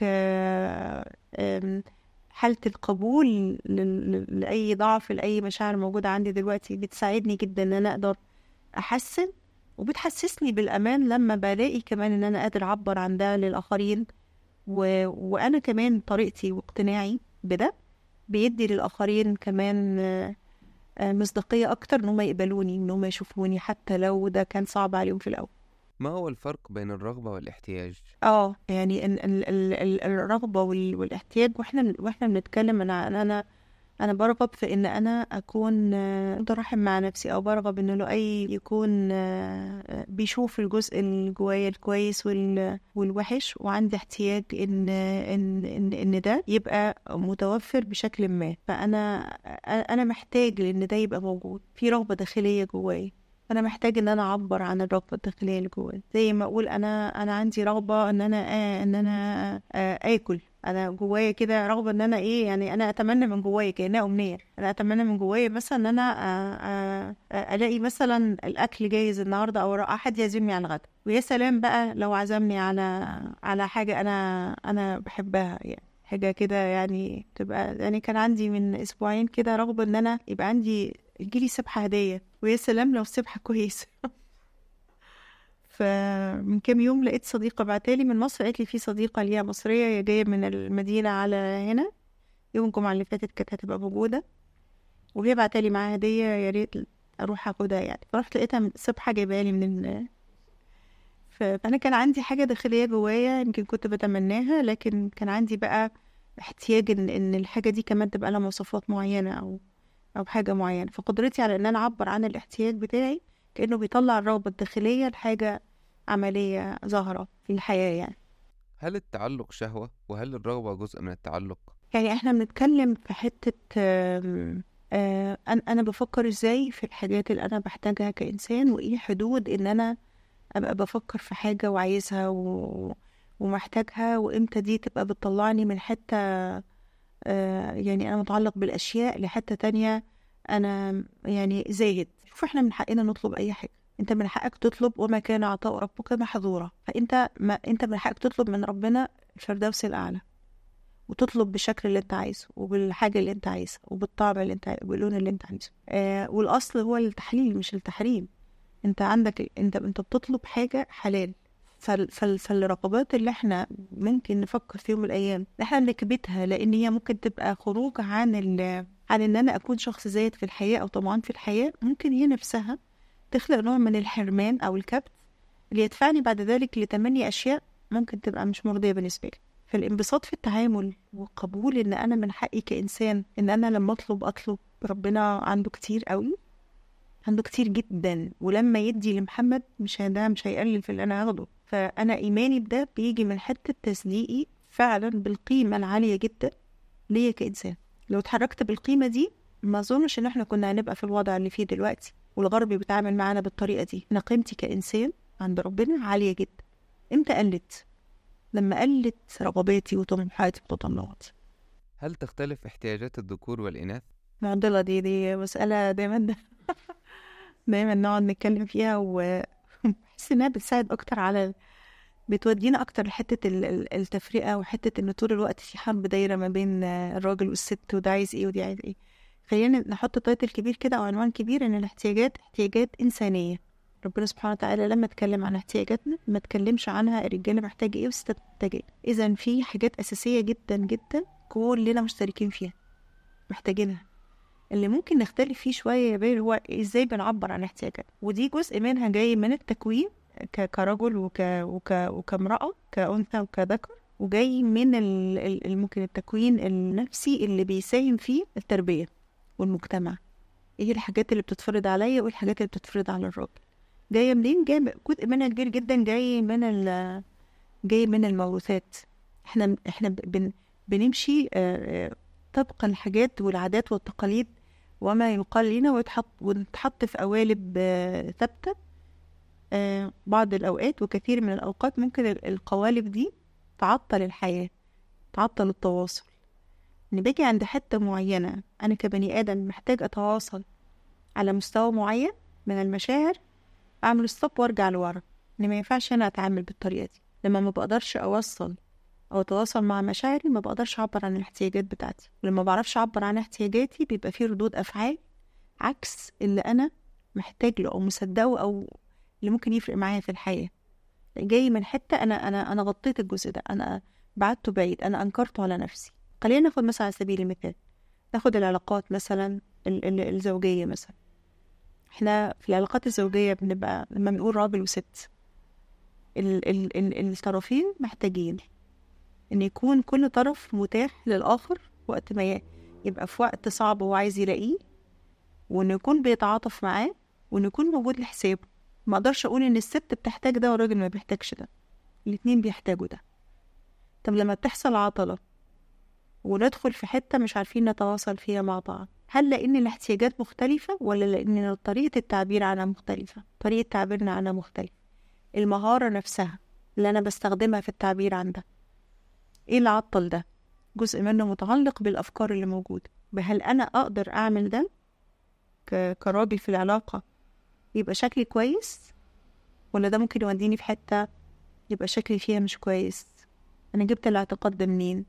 أم، حالة القبول لل- لل- لأي ضعف لأي مشاعر موجودة عندي دلوقتي بتساعدني جدا إن أنا أقدر أحسن وبتحسسني بالأمان لما بلاقي كمان إن أنا قادر أعبر عن ده للآخرين و... وأنا كمان طريقتي واقتناعي بده بيدي للآخرين كمان آه، آه، مصداقية أكتر إن هم يقبلوني إن هم يشوفوني حتى لو ده كان صعب عليهم في الأول ما هو الفرق بين الرغبة والاحتياج؟ اه يعني ال ال ال ال الرغبة وال والاحتياج واحنا واحنا بنتكلم انا انا انا انا برغب في ان انا اكون آه، مترحم مع نفسي او برغب ان لؤي يكون آه، آه، بيشوف الجزء اللي جوايا الكويس وال والوحش وعندي احتياج ان ان ان, إن ده يبقى متوفر بشكل ما فانا انا محتاج لان ده يبقى موجود في رغبة داخلية جوايا انا محتاج ان انا اعبر عن الرغبه الداخليه اللي جوايا زي ما اقول انا انا عندي رغبه ان انا آه ان انا آه اكل انا جوايا كده رغبه ان انا ايه يعني انا اتمنى من جوايا كانها امنيه انا اتمنى من جوايا مثلا ان انا آه آه آه الاقي مثلا الاكل جاهز النهارده او احد يعزمني على الغداء ويا سلام بقى لو عزمني على على حاجه انا انا بحبها يعني حاجة كده يعني تبقى يعني كان عندي من أسبوعين كده رغبة إن أنا يبقى عندي يجيلي سبحة هدية ويا سلام لو سبحة كويسة فمن كام يوم لقيت صديقة بعتالي من مصر قالت لي في صديقة ليها مصرية هي جاية من المدينة على هنا يوم الجمعة اللي فاتت كانت هتبقى موجودة وهي بعتلي معاها هدية يا ريت أروح أخدها يعني فرحت لقيتها من الصبح جايبها لي من ال... ف- فأنا كان عندي حاجة داخلية جوايا يمكن كنت بتمناها لكن كان عندي بقى احتياج إن إن الحاجة دي كمان تبقى لها مواصفات معينة أو أو حاجة معينة فقدرتي على إن أنا أعبر عن الاحتياج بتاعي كأنه بيطلع الرغبة الداخلية لحاجة عملية ظاهرة في الحياة يعني هل التعلق شهوة وهل الرغبة جزء من التعلق يعني احنا بنتكلم في حتة آم، آه، أنا أنا بفكر إزاي في الحاجات اللي أنا بحتاجها كإنسان وإيه حدود إن أنا أبقى بفكر في حاجة وعايزها و... ومحتاجها وإمتى دي تبقى بتطلعني من حتة آه، يعني أنا متعلق بالأشياء لحتة تانية أنا يعني زاهد شوف احنا من حقنا نطلب أي حاجة انت من حقك تطلب وما كان عطاء ربك محظورا فانت ما انت من حقك تطلب من ربنا الفردوس الاعلى وتطلب بالشكل اللي انت عايزه وبالحاجه اللي انت عايزها وبالطعم اللي انت وباللون اللي انت عايزه آه والاصل هو التحليل مش التحريم انت عندك انت انت بتطلب حاجه حلال فال فال فالرغبات اللي احنا ممكن نفكر في يوم من الايام إن احنا نكبتها لان هي ممكن تبقى خروج عن ال عن ان انا اكون شخص زايد في الحياه او طمعان في الحياه ممكن هي نفسها تخلق نوع من الحرمان او الكبت اللي يدفعني بعد ذلك لتمني اشياء ممكن تبقى مش مرضيه بالنسبه لي فالانبساط في التعامل وقبول ان انا من حقي كانسان ان انا لما اطلب اطلب ربنا عنده كتير قوي عنده كتير جدا ولما يدي لمحمد مش ده مش هيقلل في اللي انا هاخده فانا ايماني بده بيجي من حته تصديقي فعلا بالقيمه العاليه جدا ليا كانسان لو اتحركت بالقيمه دي ما اظنش ان احنا كنا هنبقى في الوضع اللي فيه دلوقتي والغرب بيتعامل معانا بالطريقه دي انا قيمتي كانسان عند ربنا عاليه جدا امتى قلت لما قلت رغباتي وطموحاتي وتطلعاتي هل تختلف احتياجات الذكور والإناث؟ المعضلة دي دي مسألة دايما دايما نقعد نتكلم فيها وبحس انها بتساعد اكتر على بتودينا اكتر لحتة ال- ال- التفرقة وحتة ان طول الوقت في حرب دايرة ما بين الراجل والست وده عايز ايه ودي عايز ايه خلينا نحط تايتل كبير كده او عنوان كبير ان الاحتياجات احتياجات انسانية ربنا سبحانه وتعالى لما اتكلم عن احتياجاتنا ما اتكلمش عنها الرجاله محتاجه ايه والستات محتاجه ايه اذا في حاجات اساسيه جدا جدا كلنا مشتركين فيها محتاجينها اللي ممكن نختلف فيه شويه يا بير هو ازاي بنعبر عن احتياجاتنا ودي جزء منها جاي من التكوين ك- كرجل وك وك وكامراه كانثى وكذكر وجاي من ال- ال- ال- ممكن التكوين النفسي اللي بيساهم فيه التربيه والمجتمع ايه الحاجات اللي بتتفرض عليا وايه الحاجات اللي بتتفرض على الراجل جايه منين جايه من- جزء منها كبير جدا جاي من ال جاي من الموروثات احنا احنا بن بنمشي آه، آه، طبقا الحاجات والعادات والتقاليد وما يقال لنا ويتحط ونتحط في قوالب آه، ثابته آه، بعض الاوقات وكثير من الاوقات ممكن ال- القوالب دي تعطل الحياه تعطل التواصل ان باجي عند حته معينه انا كبني ادم محتاج اتواصل على مستوى معين من المشاعر اعمل ستوب وارجع لورا ان ما ينفعش انا اتعامل بالطريقه دي لما ما بقدرش اوصل او اتواصل مع مشاعري ما بقدرش اعبر عن الاحتياجات بتاعتي ولما بعرفش اعبر عن احتياجاتي بيبقى فيه ردود افعال عكس اللي انا محتاج له او مصدقه او اللي ممكن يفرق معايا في الحياه جاي من حته انا انا انا غطيت الجزء ده انا بعدته بعيد انا انكرته على نفسي خلينا ناخد مثلا على سبيل المثال ناخد العلاقات مثلا ال- ال- الزوجيه مثلا احنا في العلاقات الزوجيه بنبقى لما بنقول راجل وست ال ال ال الطرفين محتاجين ان يكون كل طرف متاح للاخر وقت ما ي- يبقى في وقت صعب هو عايز يلاقيه وانه يكون بيتعاطف معاه وانه يكون موجود لحسابه ما اقدرش اقول ان الست بتحتاج ده والراجل ما بيحتاجش ده الاتنين بيحتاجوا ده طب لما بتحصل عطلة وندخل في حتة مش عارفين نتواصل فيها مع بعض هل لأن الاحتياجات مختلفة ولا لأن طريقة التعبير عنها مختلفة طريقة تعبيرنا عنها مختلفة المهارة نفسها اللي أنا بستخدمها في التعبير عن ده إيه اللي عطل ده جزء منه متعلق بالأفكار اللي موجودة بهل أنا أقدر أعمل ده ك- كراجل في العلاقة يبقى شكلي كويس ولا ده ممكن يوديني في حتة يبقى شكلي فيها مش كويس أنا جبت الاعتقاد ده منين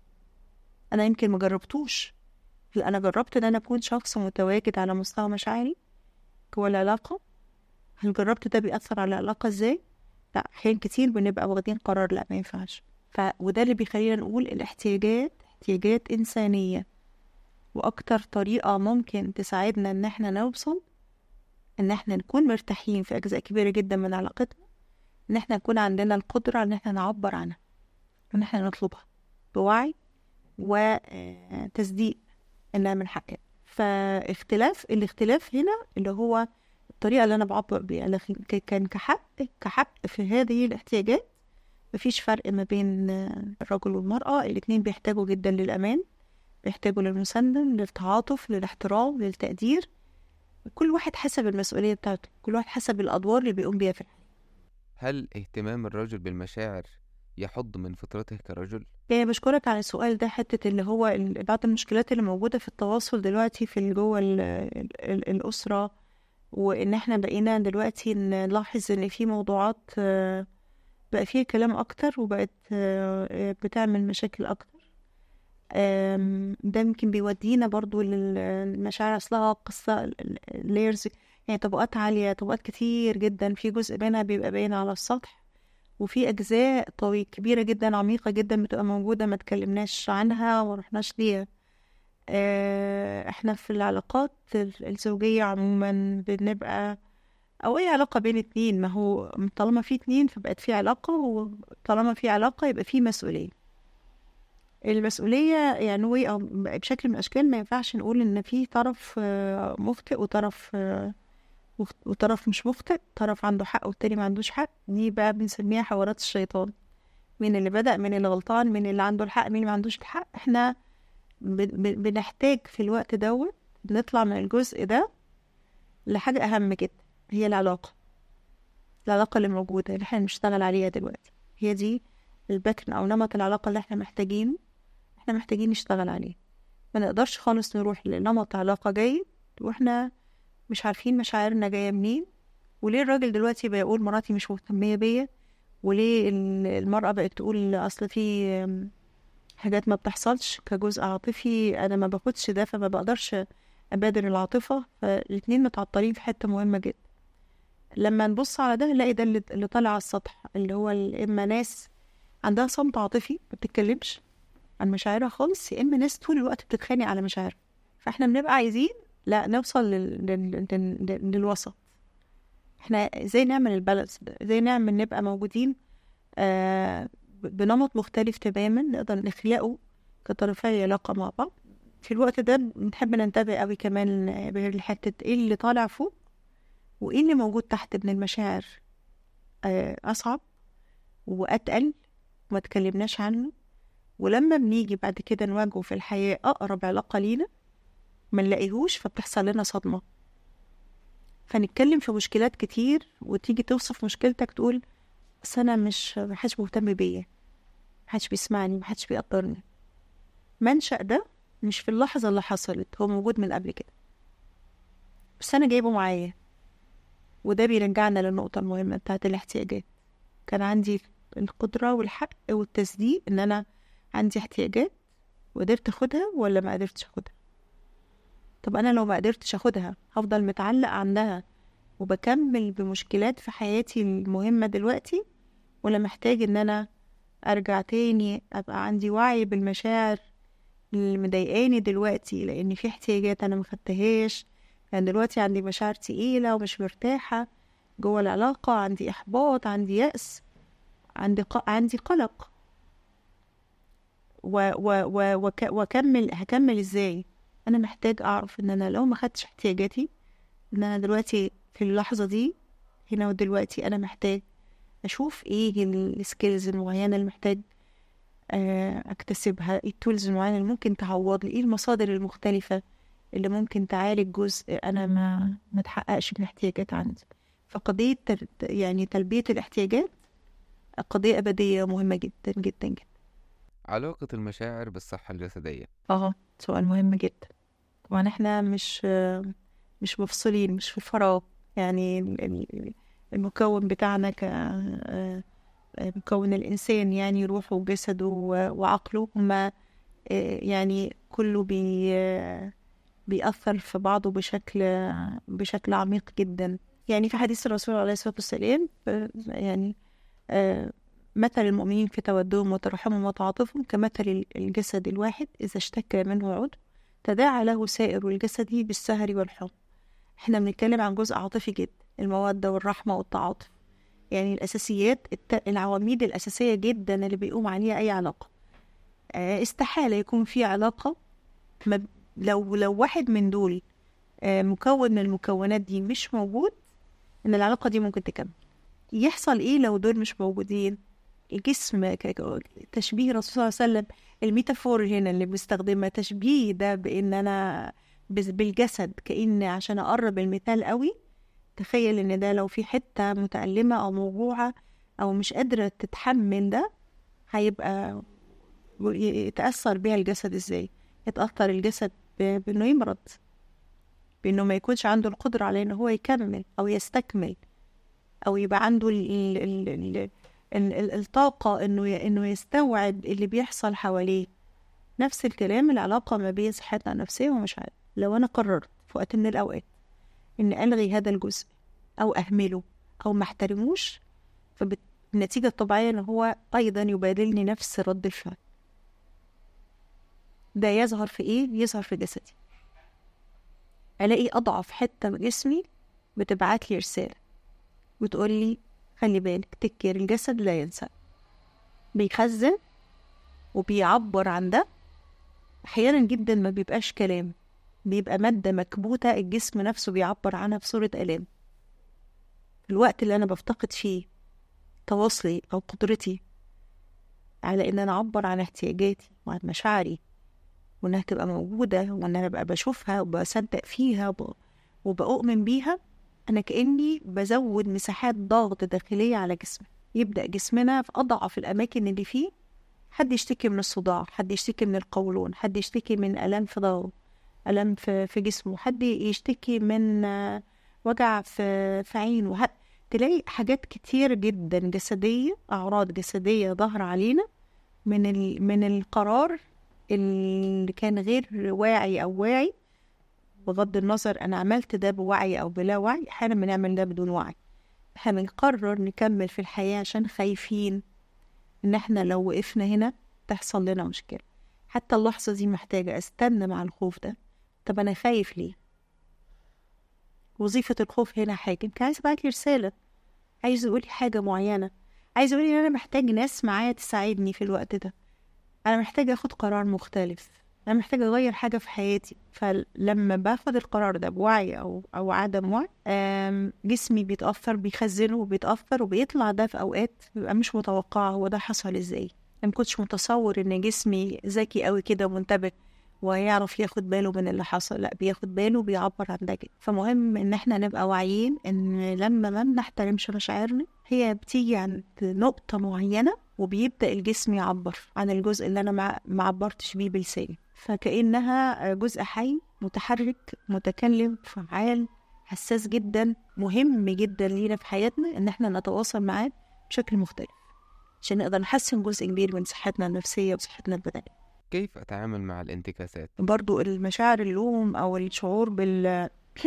أنا يمكن مجربتوش هل أنا جربت إن أنا أكون شخص متواجد على مستوى مشاعري جوه العلاقة هل جربت ده بيأثر على العلاقة إزاي لا أحيان كتير بنبقى واخدين قرار لا ما ينفعش ف... وده اللي بيخلينا نقول الاحتياجات احتياجات إنسانية وأكتر طريقة ممكن تساعدنا إن احنا نوصل إن احنا نكون مرتاحين في أجزاء كبيرة جدا من علاقتنا إن احنا يكون عندنا القدرة إن احنا نعبر عنها وإن احنا نطلبها بوعي وتصديق إنها من حقنا فاختلاف الاختلاف هنا اللي هو الطريقة اللي أنا بعبر بيها لكن ك- كان كحق كحق في هذه الاحتياجات مفيش فرق ما بين الرجل والمرأة الاتنين بيحتاجوا جدا للأمان بيحتاجوا للمساندة للتعاطف للاحترام للتقدير كل واحد حسب المسؤولية بتاعته كل واحد حسب الأدوار اللي بيقوم بيها في الحياة هل اهتمام الرجل بالمشاعر يحض من فطرته كرجل؟ يعني بشكرك على السؤال ده حتة اللي هو ال- بعض المشكلات اللي موجودة في التواصل دلوقتي في جوه ال- ال- ال- الأسرة وإن احنا بقينا دلوقتي نلاحظ إن في موضوعات آه، بقى فيها كلام أكتر وبقت آه، بتعمل مشاكل أكتر آم، ده يمكن بيودينا برضو للمشاعر أصلها قصة layers يعني طبقات عالية طبقات كتير جدا في جزء منها بيبقى باين على السطح وفي أجزاء طويلة كبيرة جدا عميقة جدا بتبقى موجودة ما تكلمناش عنها وما رحناش ليها آه، احنا في العلاقات ال- الزوجية عموما بنبقى أو أي علاقة بين اتنين ما هو طالما في اتنين فبقت في علاقة وطالما في علاقة يبقى في مسؤولية المسؤولية يعني هو أو بشكل من الأشكال ما ينفعش نقول إن في طرف آه، مخطئ وطرف آه، مخ- وطرف مش مخطئ طرف عنده حق والتاني ما عندوش حق دي بقى بنسميها حوارات الشيطان مين اللي بدأ مين اللي غلطان مين اللي عنده الحق مين اللي ما عندوش الحق احنا ب- ب- بنحتاج في الوقت دوت نطلع من الجزء ده لحاجة أهم جدا هي العلاقة العلاقة اللي موجودة اللي احنا بنشتغل عليها دلوقتي هي دي الباترن أو نمط العلاقة اللي احنا محتاجينه احنا محتاجين نشتغل عليه ما نقدرش خالص نروح لنمط علاقة جيد واحنا مش عارفين مشاعرنا جاية منين وليه الراجل دلوقتي بيقول مراتي مش مهتمية بيا وليه ال- المرأة بقت تقول أصل في أم، حاجات ما بتحصلش كجزء عاطفي أنا ما باخدش ده فما بقدرش أبادر العاطفة فالاتنين متعطلين في حتة مهمة جدا لما نبص على ده نلاقي ده اللي, اللي طالع على السطح اللي هو ال- إما ناس عندها صمت عاطفي ما بتتكلمش عن مشاعرها خالص يا إما ناس طول الوقت بتتخانق على مشاعرها فاحنا بنبقى عايزين لا نوصل لل... لل... لل... للوسط احنا ازاي نعمل البالانس ده ازاي نعمل نبقى موجودين آه ب- بنمط مختلف تماما نقدر نخلقه كطرفي علاقة مع بعض في الوقت ده بنحب ننتبه قوي كمان لحتة ايه اللي طالع فوق وايه اللي موجود تحت من المشاعر آه أصعب وأتقل وما تكلمناش عنه ولما بنيجي بعد كده نواجهه في الحياة أقرب علاقة لينا ما نلاقيهوش فبتحصل لنا صدمة فنتكلم في مشكلات كتير وتيجي توصف مشكلتك تقول بس أنا مش محدش مهتم بيا محدش بيسمعني محدش بيقدرني منشأ ده مش في اللحظة اللي حصلت هو موجود من قبل كده بس أنا جايبه معايا وده بيرجعنا للنقطة المهمة بتاعت الاحتياجات كان عندي القدرة والحق والتصديق إن أنا عندي احتياجات وقدرت أخدها ولا ما قدرتش أخدها طب أنا لو ما قدرتش أخدها هفضل متعلق عندها وبكمل بمشكلات في حياتي المهمة دلوقتي ولا محتاج إن أنا أرجع تاني أبقى عندي وعي بالمشاعر اللي مضايقاني دلوقتي لأن في احتياجات أنا مخدتهاش يعني دلوقتي عندي مشاعر تقيلة ومش مرتاحة جوه العلاقة عندي إحباط عندي يأس عندي ق... عندي قلق و... و... و... وك... وكمل هكمل ازاي انا محتاج اعرف ان انا لو ما خدتش احتياجاتي ان انا دلوقتي في اللحظة دي هنا ودلوقتي انا محتاج اشوف ايه السكيلز المعينة اللي محتاج آه، اكتسبها ايه التولز المعينة اللي ممكن تعوض لي ايه المصادر المختلفة اللي ممكن تعالج جزء انا ما ما تحققش من احتياجات عندي فقضية تل... يعني تلبية الاحتياجات قضية أبدية مهمة جدا جدا جدا علاقة المشاعر بالصحة الجسدية اه سؤال مهم جدا طبعا احنا مش مش مفصولين مش في فراغ يعني ال- ال- المكون بتاعنا ك آه، مكون الإنسان يعني روحه وجسده و- وعقله هما آه، يعني كله بي آه، بيأثر في بعضه بشكل بشكل عميق جدا يعني في حديث الرسول عليه الصلاة والسلام آه، يعني آه، مثل المؤمنين في تودهم وترحمهم وتعاطفهم كمثل الجسد الواحد إذا اشتكى منه عضو تداعى له سائر الجسد بالسهر والحمى احنا بنتكلم عن جزء عاطفي جدا المودة والرحمة والتعاطف يعني الأساسيات الت... العواميد الأساسية جدا اللي بيقوم عليها أي علاقة آه، استحالة يكون في علاقة ما... لو لو واحد من دول آه، مكون من المكونات دي مش موجود إن العلاقة دي ممكن تكمل يحصل إيه لو دول مش موجودين الجسم ك- تشبيه الرسول صلى الله عليه وسلم الميتافور هنا اللي بنستخدمها تشبيه ده بإن أنا بس- بالجسد كأن عشان أقرب المثال قوي تخيل إن ده لو في حتة متألمة أو موجوعة أو مش قادرة تتحمل ده هيبقى يتأثر بيها الجسد إزاي يتأثر الجسد ب- بإنه يمرض بإنه ما يكونش عنده القدرة على إنه هو يكمل أو يستكمل أو يبقى عنده ال ال ال ال ال ال الطاقة إنه ي- إنه يستوعب اللي بيحصل حواليه نفس الكلام العلاقة ما بين صحتنا النفسية ومشاعرنا لو أنا قررت في وقت من الأوقات إن ألغي هذا الجزء أو أهمله أو ما احترموش فالنتيجة الطبيعية إن هو أيضا يبادلني نفس رد الفعل ده يظهر في إيه؟ يظهر في جسدي ألاقي أضعف حتة من جسمي بتبعت لي رسالة بتقول لي خلي بالك تكير الجسد لا ينسى بيخزن وبيعبر عن ده أحيانا جدا ما بيبقاش كلام بيبقى مادة مكبوتة الجسم نفسه بيعبر عنها بصورة آلام في الوقت اللي أنا بفتقد فيه تواصلي أو قدرتي على إن أنا أعبر عن احتياجاتي وعن مشاعري وإنها تبقى موجودة وإن أنا أبقى بشوفها وبصدق فيها وب- وبأؤمن بيها أنا كأني بزود مساحات ضغط داخلية على جسمي يبدأ جسمنا في أضعف الأماكن اللي فيه حد يشتكي من الصداع حد يشتكي من القولون حد يشتكي من ألم في ظهره ألم في, في جسمه حد يشتكي من آه، وجع في, في عينه حد تلاقي حاجات كتير جدا جسدية أعراض جسدية ظاهرة علينا من ال... من القرار اللي كان غير واعي أو واعي بغض النظر أنا عملت ده بوعي أو بلا وعي أحيانا بنعمل ده بدون وعي احنا بنقرر نكمل في الحياة عشان خايفين إن احنا لو وقفنا هنا تحصل لنا مشكلة حتى اللحظة دي محتاجة أستنى مع الخوف ده طب أنا خايف ليه وظيفة الخوف هنا حاجة يمكن عايز أبعت لي رسالة عايز يقولي حاجة معينة عايز يقولي إن أنا محتاج ناس معايا تساعدني في الوقت ده أنا محتاجة أخد قرار مختلف أنا محتاجة أغير حاجة في حياتي فلما باخد القرار ده بوعي أو أو عدم وعي آم، جسمي بيتأثر بيخزنه وبيتأثر وبيطلع ده في أوقات بيبقى مش متوقعة هو ده حصل إزاي أنا مكنتش متصور إن جسمي ذكي أوي كده ومنتبه ويعرف ياخد باله من اللي حصل لا بياخد باله وبيعبر عن ده جدا فمهم ان احنا نبقى واعيين ان لما ما بنحترمش مشاعرنا هي بتيجي عند نقطة معينة وبيبدأ الجسم يعبر عن الجزء اللي انا ما ما عبرتش بيه بلساني فكأنها جزء حي متحرك متكلم فعال حساس جدا مهم جدا لينا في حياتنا ان احنا نتواصل معاه بشكل مختلف عشان نقدر نحسن جزء كبير من صحتنا النفسية وصحتنا البدنية كيف أتعامل مع الانتكاسات؟ برضو المشاعر اللوم او الشعور بال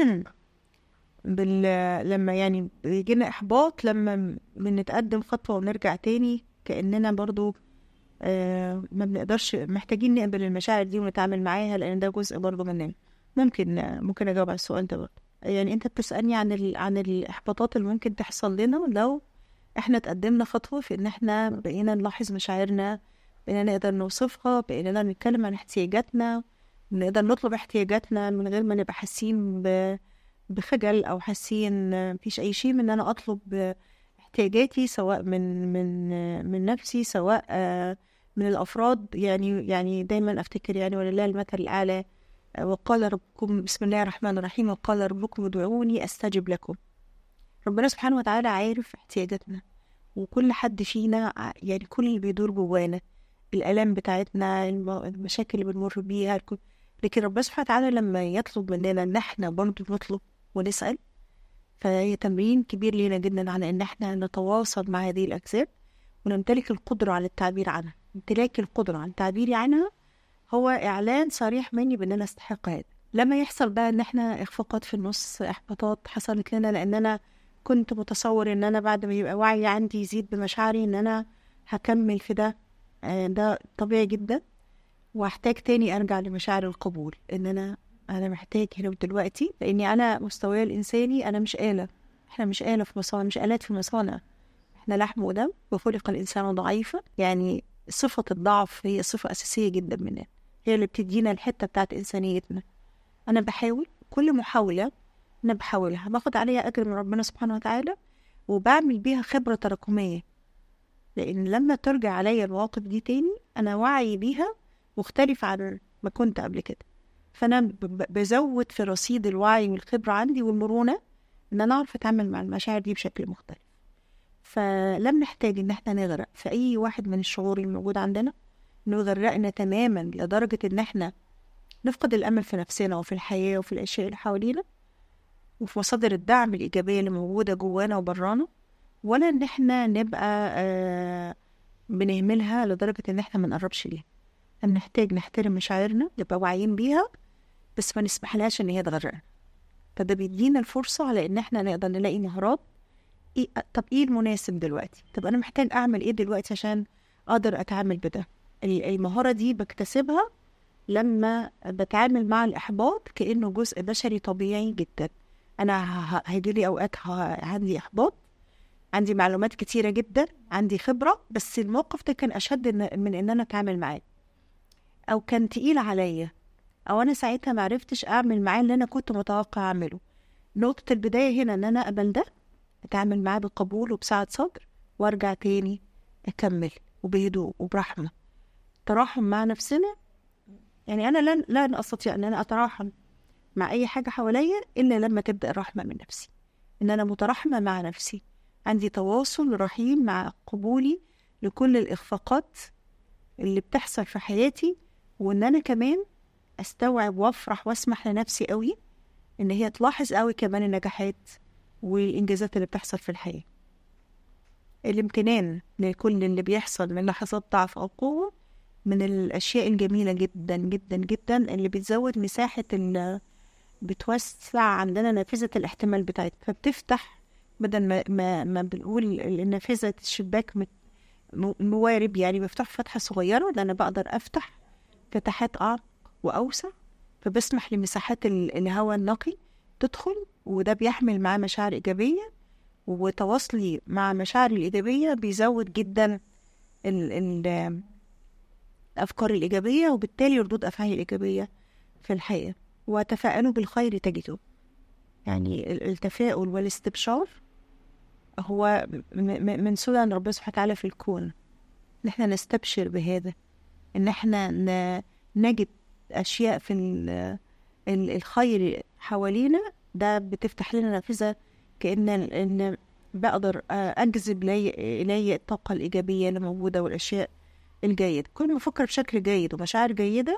بال لما يعني بيجينا احباط لما بنتقدم خطوه ونرجع تاني كاننا برضو آه ما بنقدرش محتاجين نقبل المشاعر دي ونتعامل معاها لان ده جزء برضو مننا ممكن ممكن اجاوب على السؤال ده برضو يعني انت بتسالني عن ال... عن الاحباطات اللي ممكن تحصل لنا لو احنا تقدمنا خطوه في ان احنا بقينا نلاحظ مشاعرنا بقينا نقدر نوصفها بقينا نقدر نتكلم عن احتياجاتنا نقدر نطلب احتياجاتنا من غير ما نبقى حاسين ب... بخجل او حاسين مفيش اي شيء من ان انا اطلب احتياجاتي سواء من من من نفسي سواء آه، من الافراد يعني يعني دايما افتكر يعني ولله المثل الاعلى آه، وقال ربكم بسم الله الرحمن الرحيم وقال ربكم ادعوني استجب لكم ربنا سبحانه وتعالى عارف احتياجاتنا وكل حد فينا ع- يعني كل اللي بيدور جوانا الآلام بتاعتنا الم- المشاكل اللي بنمر بيها الكل- لكن ربنا سبحانه وتعالى لما يطلب مننا ان احنا برضه نطلب ونسأل فهي تمرين كبير لينا جدا على ان احنا نتواصل مع هذه الأجزاء ونمتلك القدرة على التعبير عنها امتلاك القدرة على التعبير عنها هو إعلان صريح مني بأن أنا أستحق هذا لما يحصل بقى إن إحنا إخفاقات في النص إحباطات حصلت لنا لأن أنا كنت متصور إن أنا بعد ما يبقى وعي عندي يزيد بمشاعري إن أنا هكمل في ده آه، ده طبيعي جدا واحتاج تاني ارجع لمشاعر القبول ان انا انا محتاج هنا ودلوقتي لاني انا مستواي الانساني انا مش آلة احنا مش آلة في مصانع مش آلات في مصانع احنا لحم ودم وخلق الانسان ضعيفا يعني صفة الضعف هي صفة أساسية جدا مننا هي اللي بتدينا الحتة بتاعت إنسانيتنا أنا بحاول كل محاولة أنا بحاولها باخد عليها أجر من ربنا سبحانه وتعالى وبعمل بيها خبرة تراكمية لأن لما ترجع عليا المواقف دي تاني أنا وعي بيها مختلف عن ما كنت قبل كده فأنا ب- ب- بزود في رصيد الوعي والخبرة عندي والمرونة إن أنا أعرف أتعامل مع المشاعر دي بشكل مختلف فلم نحتاج إن احنا نغرق في أي واحد من الشعور الموجود عندنا إنه يغرقنا تماما لدرجة إن احنا نفقد الأمل في نفسنا وفي الحياة وفي الأشياء اللي حوالينا وفي مصادر الدعم الإيجابية اللي موجودة جوانا وبرانا ولا إن احنا نبقى آه بنهملها لدرجة إن احنا ما نقربش ليها احنا نحتاج نحترم مشاعرنا نبقى واعيين بيها بس ما نسمحلهاش إن هي تغرقنا فده بيدينا الفرصة على إن احنا نقدر نلاقي مهارات إيه طب إيه المناسب دلوقتي؟ طب أنا محتاج أعمل إيه دلوقتي عشان أقدر أتعامل بده؟ ال- المهارة دي بكتسبها لما بتعامل مع الإحباط كأنه جزء بشري طبيعي جدا أنا ه- ه- هيجيلي أوقات ه- عندي إحباط عندي معلومات كتيرة جدا عندي خبرة بس الموقف ده كان أشد إن- من إن أنا أتعامل معاه أو كان تقيل عليا أو أنا ساعتها معرفتش أعمل معاه اللي أنا كنت متوقع أعمله نقطة البداية هنا إن أنا أقبل ده أتعامل معاه بقبول وبسعة صدر وأرجع تاني أكمل وبهدوء وبرحمة تراحم مع نفسنا يعني أنا لن لن أستطيع أن أنا أتراحم مع أي حاجة حواليا إلا لما تبدأ الرحمة من نفسي إن أنا مترحمة مع نفسي عندي تواصل رحيم مع قبولي لكل الإخفاقات اللي بتحصل في حياتي وإن أنا كمان أستوعب وأفرح وأسمح لنفسي قوي إن هي تلاحظ قوي كمان النجاحات والإنجازات اللي بتحصل في الحياة الامتنان لكل اللي بيحصل من لحظات ضعف أو قوة من الأشياء الجميلة جدا جدا جدا اللي بتزود مساحة ال بتوسع عندنا نافذة الاحتمال بتاعتنا فبتفتح بدل ما ما, ما بنقول ال- نافذة الشباك مت- م- موارب يعني بفتح فتحة صغيرة ده أنا بقدر أفتح فتحات أعمق وأوسع فبسمح لمساحات ال- الهواء النقي تدخل وده بيحمل معاه مشاعر إيجابية وتواصلي مع مشاعري الإيجابية بيزود جدا ال ال الأفكار الإيجابية وبالتالي ردود أفعالي الإيجابية في الحياة وتفاءلوا بالخير تجدوا يعني ال- التفاؤل والاستبشار هو م- م- من سنن ربنا سبحانه وتعالى في الكون إن احنا نستبشر بهذا إن احنا ن- نجد أشياء في ال- ال- الخير حوالينا ده بتفتح لنا نافذة كأن إن بقدر آه، أجذب لي إلي الطاقة الإيجابية اللي موجودة والأشياء الجيدة كل ما أفكر بشكل جيد ومشاعر جيدة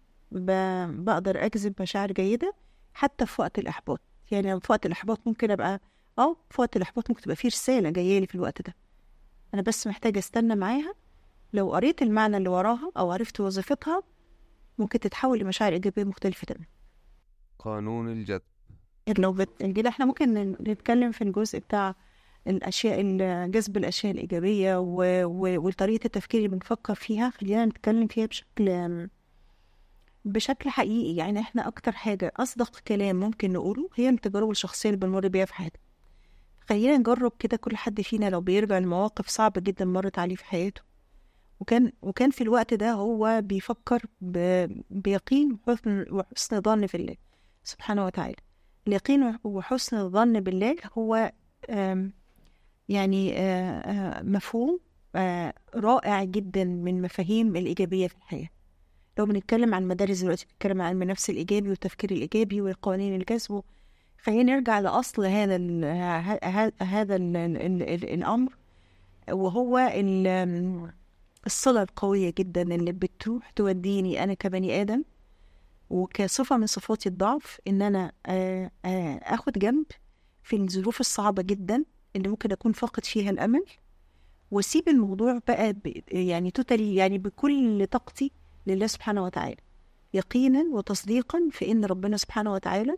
ب- بقدر أجذب مشاعر جيدة حتى في وقت الإحباط يعني في وقت الإحباط ممكن أبقى أه في وقت الإحباط ممكن تبقى في رسالة جاية لي في الوقت ده أنا بس محتاجة أستنى معاها لو قريت المعنى اللي وراها أو عرفت وظيفتها ممكن تتحول لمشاعر إيجابية مختلفة تماما قانون الجذب لو بت... كده احنا ممكن ن- نتكلم في الجزء بتاع الأشياء ال- جذب الأشياء الإيجابية و... و... وطريقة التفكير اللي بنفكر فيها خلينا نتكلم فيها بشكل بشكل حقيقي يعني احنا أكتر حاجة أصدق كلام ممكن نقوله هي التجارب الشخصية اللي بنمر بيها في حياتنا خلينا نجرب كده كل حد فينا لو بيرجع لمواقف صعبة جدا مرت عليه في حياته وكان وكان في الوقت ده هو بيفكر ب... بيقين وحسن وحسن ظن في الله سبحانه وتعالى اليقين وحسن الظن بالله هو آم، يعني آه، آه، مفهوم آه، رائع جدا من مفاهيم الإيجابية في الحياة لو بنتكلم عن مدارس دلوقتي بنتكلم عن النفس الإيجابي والتفكير الإيجابي وقوانين الجذب خلينا نرجع لأصل هذا ال ه- ه- هذا ال ال ال الأمر وهو ال- الصلة القوية جدا اللي بتروح توديني أنا كبني آدم وكصفة من صفات الضعف إن أنا آه، آه، آخد جنب في الظروف الصعبة جدا اللي ممكن أكون فاقد فيها الأمل وأسيب الموضوع بقى ب- يعني توتالي يعني بكل طاقتي لله سبحانه وتعالى يقينا وتصديقا في إن ربنا سبحانه وتعالى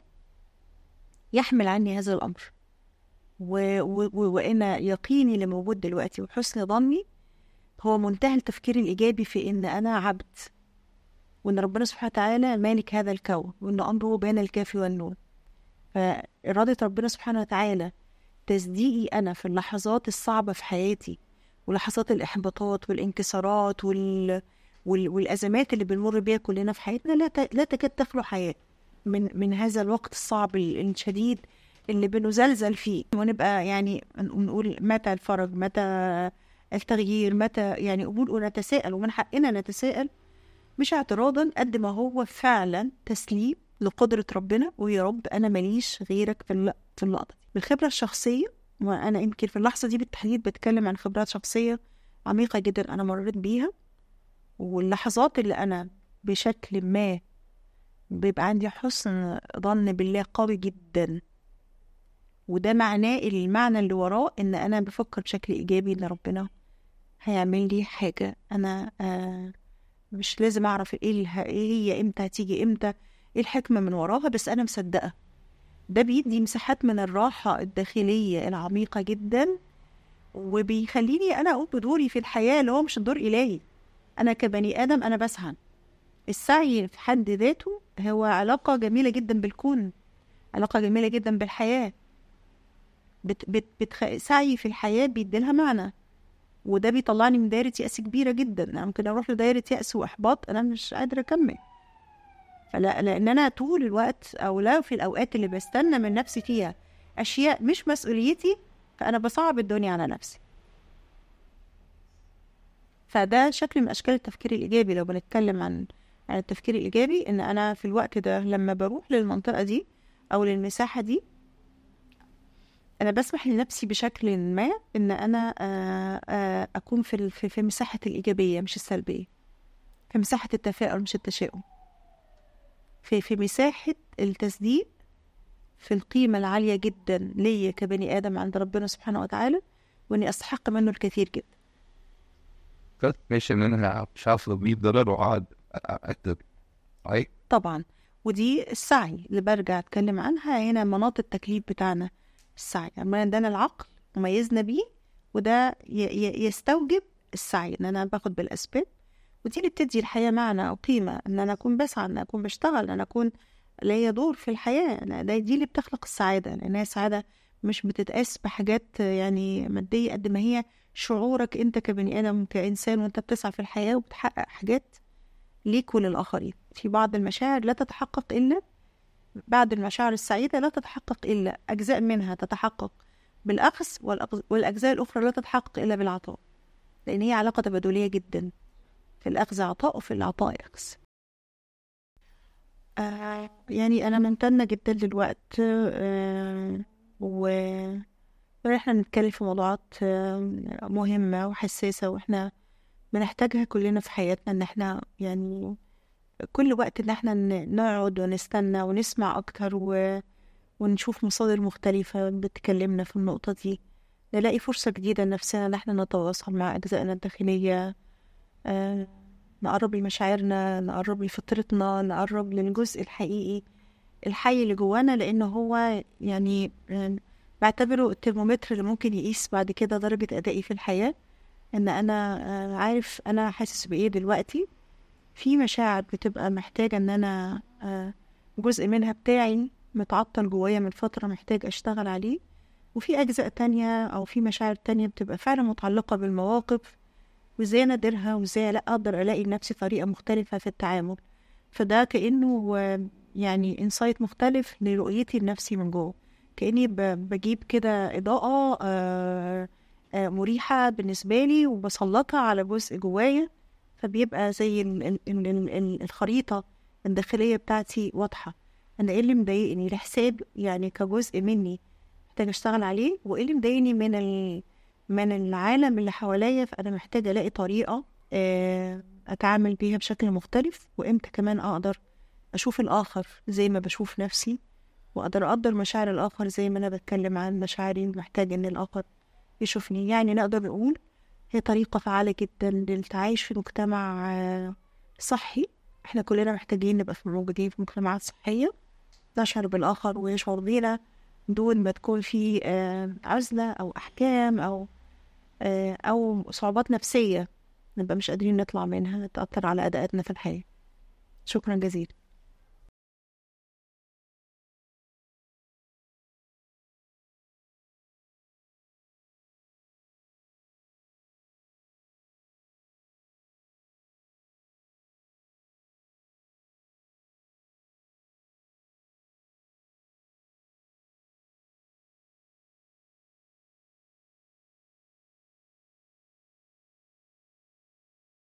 يحمل عني هذا الأمر و... و... و... وإن يقيني اللي موجود دلوقتي وحسن ظني هو منتهى التفكير الإيجابي في إن أنا عبد وإن ربنا سبحانه وتعالى مالك هذا الكون وإن أمره بين الكاف والنون فإرادة ربنا سبحانه وتعالى تصديقي أنا في اللحظات الصعبة في حياتي ولحظات الإحباطات والانكسارات وال... وال... والأزمات اللي بنمر بيها كلنا في حياتنا لا, ت... لا تكاد تخلو حياة من من هذا الوقت الصعب الشديد اللي بنزلزل فيه ونبقى يعني نقول متى الفرج متى التغيير متى يعني أمور ونتساءل ومن حقنا نتساءل مش اعتراضا قد ما هو فعلا تسليم لقدرة ربنا ويا رب أنا ماليش غيرك في الل- في اللقطة دي بالخبرة الشخصية وأنا يمكن في اللحظة دي بالتحديد بتكلم عن خبرات شخصية عميقة جدا أنا مريت بيها واللحظات اللي أنا بشكل ما بيبقى عندي حسن ظن بالله قوي جدا وده معناه المعنى اللي وراه ان انا بفكر بشكل ايجابي ان ربنا هيعمل لي حاجه انا آه مش لازم اعرف ايه اله- ايه هي امتى هتيجي امتى ايه الحكمه من وراها بس انا مصدقه ده بيدي مساحات من الراحه الداخليه العميقه جدا وبيخليني انا اقوم بدوري في الحياه اللي هو مش الدور الهي انا كبني ادم انا بسعى السعي في حد ذاته هو علاقه جميله جدا بالكون علاقه جميله جدا بالحياه بت بت بتخ... سعي في الحياة بيديلها معنى وده بيطلعني من دايرة يأس كبيرة جدا أنا ممكن أروح لدايرة يأس وإحباط أنا مش قادرة أكمل فلا لأن أنا طول الوقت أو لا في الأوقات اللي بستنى من نفسي فيها أشياء مش مسؤوليتي فأنا بصعب الدنيا على نفسي فده شكل من أشكال التفكير الإيجابي لو بنتكلم عن عن التفكير الإيجابي إن أنا في الوقت ده لما بروح للمنطقة دي أو للمساحة دي انا بسمح لنفسي بشكل ما ان انا آه، آه، اكون في ال- في في مساحه الايجابيه مش السلبيه في مساحه التفاؤل مش التشاؤم في في مساحه التصديق في القيمه العاليه جدا ليا كبني ادم عند ربنا سبحانه وتعالى واني استحق منه الكثير جدا مش ان انا مش عارف 100 دولار وقعد اكتب اي طبعا ودي السعي اللي برجع اتكلم عنها هنا مناط التكليف بتاعنا السعي اما ادانا العقل وميزنا بيه وده ي- ي- يستوجب السعي ان انا باخد بالاسباب ودي اللي بتدي الحياه معنى او قيمه ان انا اكون بسعى ان اكون بشتغل ان انا اكون ليا دور في الحياه أنا- ده دي اللي بتخلق السعاده لان هي السعاده مش بتتقاس بحاجات يعني ماديه قد ما هي شعورك انت كبني ادم كانسان وانت بتسعى في الحياه وبتحقق حاجات ليك وللآخرين في بعض المشاعر لا تتحقق إلا بعض المشاعر السعيدة لا تتحقق إلا أجزاء منها تتحقق بالأخذ والأخذ- والأجزاء الأخرى لا تتحقق إلا بالعطاء لأن هي علاقة تبادلية جدا في الأخذ عطاء وفي العطاء أخذ آه يعني أنا ممتنة جدا للوقت آه و احنا نتكلم في موضوعات آه، مهمة وحساسة واحنا بنحتاجها كلنا في حياتنا ان احنا يعني كل وقت ان احنا ن- نقعد ونستنى ونسمع اكتر و... ونشوف مصادر مختلفة بتكلمنا في النقطة دي نلاقي فرصة جديدة لنفسنا ان احنا نتواصل مع اجزائنا الداخلية آه، نقرب لمشاعرنا نقرب لفطرتنا نقرب للجزء الحقيقي الحي اللي جوانا لانه هو يعني آه، بعتبره الترمومتر اللي ممكن يقيس بعد كده درجة أدائي في الحياة ان انا آه، عارف انا حاسس بايه دلوقتي في مشاعر بتبقى محتاجة ان انا آه، جزء منها بتاعي متعطل جوايا من فترة محتاج اشتغل عليه وفي اجزاء تانية او في مشاعر تانية بتبقى فعلا متعلقة بالمواقف وازاي انادرها وازاي لا اقدر الاقي لنفسي طريقة مختلفة في التعامل فده كأنه آه، يعني انسايت مختلف لرؤيتي لنفسي من جوه كأني ب- بجيب كده إضاءة آه، آه، مريحة بالنسبة لي وبسلطها على جزء جوايا فبيبقى زي ال- ال- ال- ال- ال- الخريطة الداخلية بتاعتي واضحة أنا إيه اللي مضايقني الحساب يعني كجزء مني محتاجة أشتغل عليه وإيه اللي مضايقني من ال... من العالم اللي حواليا فأنا محتاجة ألاقي طريقة آه، أتعامل بيها بشكل مختلف وإمتى كمان أقدر أشوف الآخر زي ما بشوف نفسي وأقدر أقدر مشاعر الآخر زي ما أنا بتكلم عن مشاعري محتاج إن الآخر يشوفني يعني نقدر نقول هي طريقة فعالة جدا للتعايش في مجتمع آه، صحي احنا كلنا محتاجين نبقى في موجودين في مجتمعات صحية نشعر بالآخر ويشعر بينا دون ما تكون في آه، عزلة أو أحكام أو آه، أو صعوبات نفسية نبقى مش قادرين نطلع منها تأثر على أداءاتنا في الحياة شكرا جزيلا